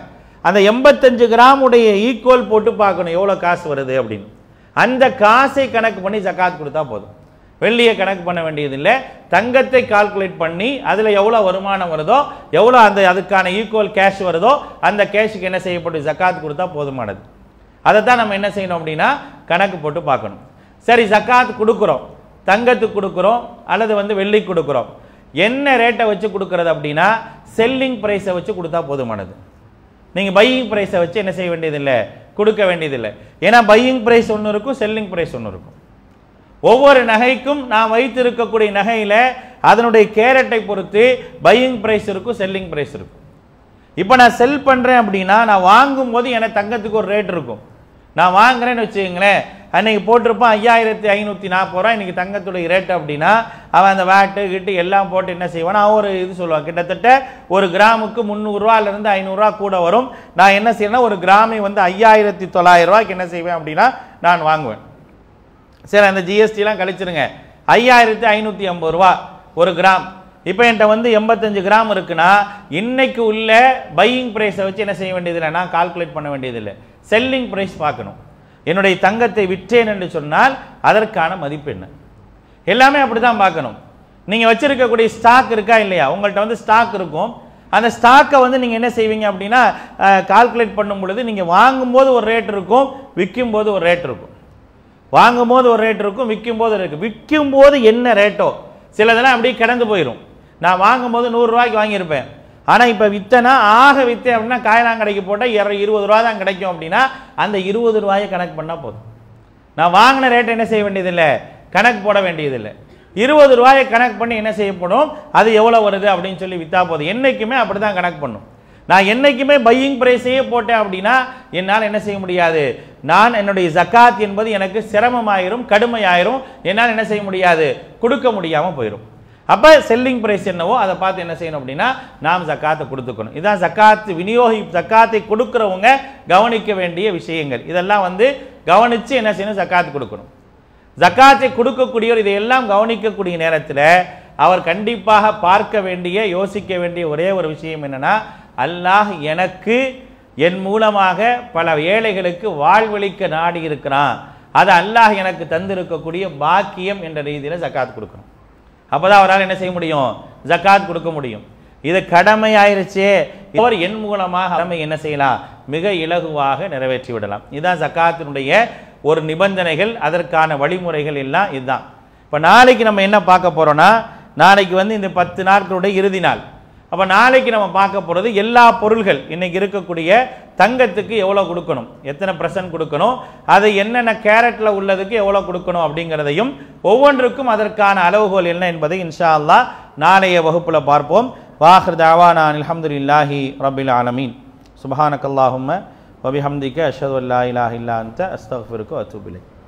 அந்த எண்பத்தஞ்சு கிராமுடைய ஈக்குவல் போட்டு பார்க்கணும் எவ்வளோ காசு வருது அப்படின்னு அந்த காசை கணக்கு பண்ணி ஜக்காத் கொடுத்தா போதும் வெள்ளியை கணக்கு பண்ண வேண்டியதில்லை தங்கத்தை கால்குலேட் பண்ணி அதில் எவ்வளோ வருமானம் வருதோ எவ்வளோ அந்த அதுக்கான ஈக்குவல் கேஷ் வருதோ அந்த கேஷுக்கு என்ன செய்யப்படும் ஜக்காத் கொடுத்தா போதுமானது அதை தான் நம்ம என்ன செய்யணும் அப்படின்னா கணக்கு போட்டு பார்க்கணும் சரி ஜக்காத் கொடுக்குறோம் தங்கத்துக்கு கொடுக்குறோம் அல்லது வந்து வெள்ளிக்கு கொடுக்குறோம் என்ன ரேட்டை வச்சு கொடுக்கறது அப்படின்னா செல்லிங் ப்ரைஸை வச்சு கொடுத்தா போதுமானது நீங்கள் பையிங் ப்ரைஸை வச்சு என்ன செய்ய வேண்டியதில்லை கொடுக்க வேண்டியதில்லை ஏன்னா பையிங் ப்ரைஸ் ஒன்று இருக்கும் செல்லிங் ப்ரைஸ் ஒன்று இருக்கும் ஒவ்வொரு நகைக்கும் நான் வைத்திருக்கக்கூடிய நகையில் அதனுடைய கேரட்டை பொறுத்து பையிங் ப்ரைஸ் இருக்கும் செல்லிங் ப்ரைஸ் இருக்கும் இப்போ நான் செல் பண்ணுறேன் அப்படின்னா நான் வாங்கும்போது எனக்கு தங்கத்துக்கு ஒரு ரேட் இருக்கும் நான் வாங்குறேன்னு வச்சுக்கங்களேன் அன்னைக்கு போட்டிருப்பான் ஐயாயிரத்தி ஐநூற்றி நாற்பது ரூபா இன்னைக்கு தங்கத்துடைய ரேட் அப்படின்னா அவன் அந்த வேட்டு கிட்டு எல்லாம் போட்டு என்ன செய்வான் அவன் ஒரு இது சொல்லுவான் கிட்டத்தட்ட ஒரு கிராமுக்கு முந்நூறுரூவாலேருந்து ஐநூறுரூவா கூட வரும் நான் என்ன செய்யணும்னா ஒரு கிராமை வந்து ஐயாயிரத்தி தொள்ளாயிரம் ரூபாய்க்கு என்ன செய்வேன் அப்படின்னா நான் வாங்குவேன் சரி அந்த ஜிஎஸ்டிலாம் கழிச்சிருங்க ஐயாயிரத்தி ஐநூற்றி ஐம்பது ரூபா ஒரு கிராம் இப்போ என்கிட்ட வந்து எண்பத்தஞ்சு கிராம் இருக்குன்னா இன்னைக்கு உள்ள பையிங் ப்ரைஸை வச்சு என்ன செய்ய வேண்டியதில்லை நான் கால்குலேட் பண்ண வேண்டியதில்லை செல்லிங் ப்ரைஸ் பார்க்கணும் என்னுடைய தங்கத்தை விற்றேன் என்று சொன்னால் அதற்கான மதிப்பு என்ன எல்லாமே அப்படி தான் பார்க்கணும் நீங்கள் வச்சிருக்கக்கூடிய ஸ்டாக் இருக்கா இல்லையா உங்கள்கிட்ட வந்து ஸ்டாக் இருக்கும் அந்த ஸ்டாக்கை வந்து நீங்கள் என்ன செய்வீங்க அப்படின்னா கால்குலேட் பண்ணும் பொழுது நீங்கள் வாங்கும்போது ஒரு ரேட் இருக்கும் விற்கும் போது ஒரு ரேட் இருக்கும் வாங்கும்போது ஒரு ரேட் இருக்கும் விற்கும் போது இருக்கு விற்கும் போது என்ன ரேட்டோ சிலதெல்லாம் அப்படியே கிடந்து போயிடும் நான் வாங்கும்போது நூறுரூவாய்க்கு வாங்கியிருப்பேன் ஆனால் இப்போ வித்தனா ஆக வித்தேன் அப்படின்னா காயலாங்கடைக்கு போட்டால் இர இருபது ரூபா தான் கிடைக்கும் அப்படின்னா அந்த இருபது ரூபாயை கணக்கு பண்ணால் போதும் நான் வாங்கின ரேட் என்ன செய்ய வேண்டியதில்லை கணக்கு போட வேண்டியதில்லை இருபது ரூபாயை கணக்கு பண்ணி என்ன செய்யப்படும் அது எவ்வளோ வருது அப்படின்னு சொல்லி விற்றா போதும் என்றைக்குமே அப்படி தான் கணக்கு பண்ணும் நான் என்னைக்குமே பையிங் ப்ரைஸையே போட்டேன் அப்படின்னா என்னால் என்ன செய்ய முடியாது நான் என்னுடைய ஜக்காத் என்பது எனக்கு சிரமமாயிரும் கடுமையாயிரும் என்னால் என்ன செய்ய முடியாது கொடுக்க முடியாமல் போயிடும் அப்போ செல்லிங் ப்ரைஸ் என்னவோ அதை பார்த்து என்ன செய்யணும் அப்படின்னா நாம் ஜக்காத்தை கொடுத்துக்கணும் இதான் ஜக்காத்து விநியோகி ஜக்காத்தை கொடுக்குறவங்க கவனிக்க வேண்டிய விஷயங்கள் இதெல்லாம் வந்து கவனித்து என்ன செய்யணும் ஜக்காத்து கொடுக்கணும் ஜக்காத்தை கொடுக்கக்கூடியவர் இதையெல்லாம் கவனிக்கக்கூடிய நேரத்தில் அவர் கண்டிப்பாக பார்க்க வேண்டிய யோசிக்க வேண்டிய ஒரே ஒரு விஷயம் என்னன்னா அல்லாஹ் எனக்கு என் மூலமாக பல ஏழைகளுக்கு வாழ்வழிக்க நாடி இருக்கிறான் அது அல்லாஹ் எனக்கு தந்திருக்கக்கூடிய பாக்கியம் என்ற ரீதியில் ஜக்காத் கொடுக்கணும் அப்பதான் அவரால் என்ன செய்ய முடியும் ஜக்காத் கொடுக்க முடியும் இது கடமை ஆயிருச்சே அவர் என் மூலமாக கடமை என்ன செய்யலாம் மிக இலகுவாக நிறைவேற்றி விடலாம் இதுதான் ஜக்காத்தினுடைய ஒரு நிபந்தனைகள் அதற்கான வழிமுறைகள் எல்லாம் இதுதான் இப்போ நாளைக்கு நம்ம என்ன பார்க்க போறோம்னா நாளைக்கு வந்து இந்த பத்து நாட்களுடைய இறுதி நாள் அப்போ நாளைக்கு நம்ம பார்க்க போகிறது எல்லா பொருள்கள் இன்னைக்கு இருக்கக்கூடிய தங்கத்துக்கு எவ்வளோ கொடுக்கணும் எத்தனை பர்சன்ட் கொடுக்கணும் அது என்னென்ன கேரட்டில் உள்ளதுக்கு எவ்வளோ கொடுக்கணும் அப்படிங்கிறதையும் ஒவ்வொன்றுக்கும் அதற்கான அளவுகோல் என்ன என்பதை இன்ஷா அல்லாஹ் நாளைய வகுப்பில் பார்ப்போம் வாஹர் தாவானா அல்ஹம்துலில்லாஹி ரபில் ஆலமீன் சுபஹானக்கல்லாஹும்ம வபிஹம்திக்க அஷ்ஹது அல்லா இலாஹ இல்லா அன்த அஸ்தக்ஃபிருக்க வத்தூபிலை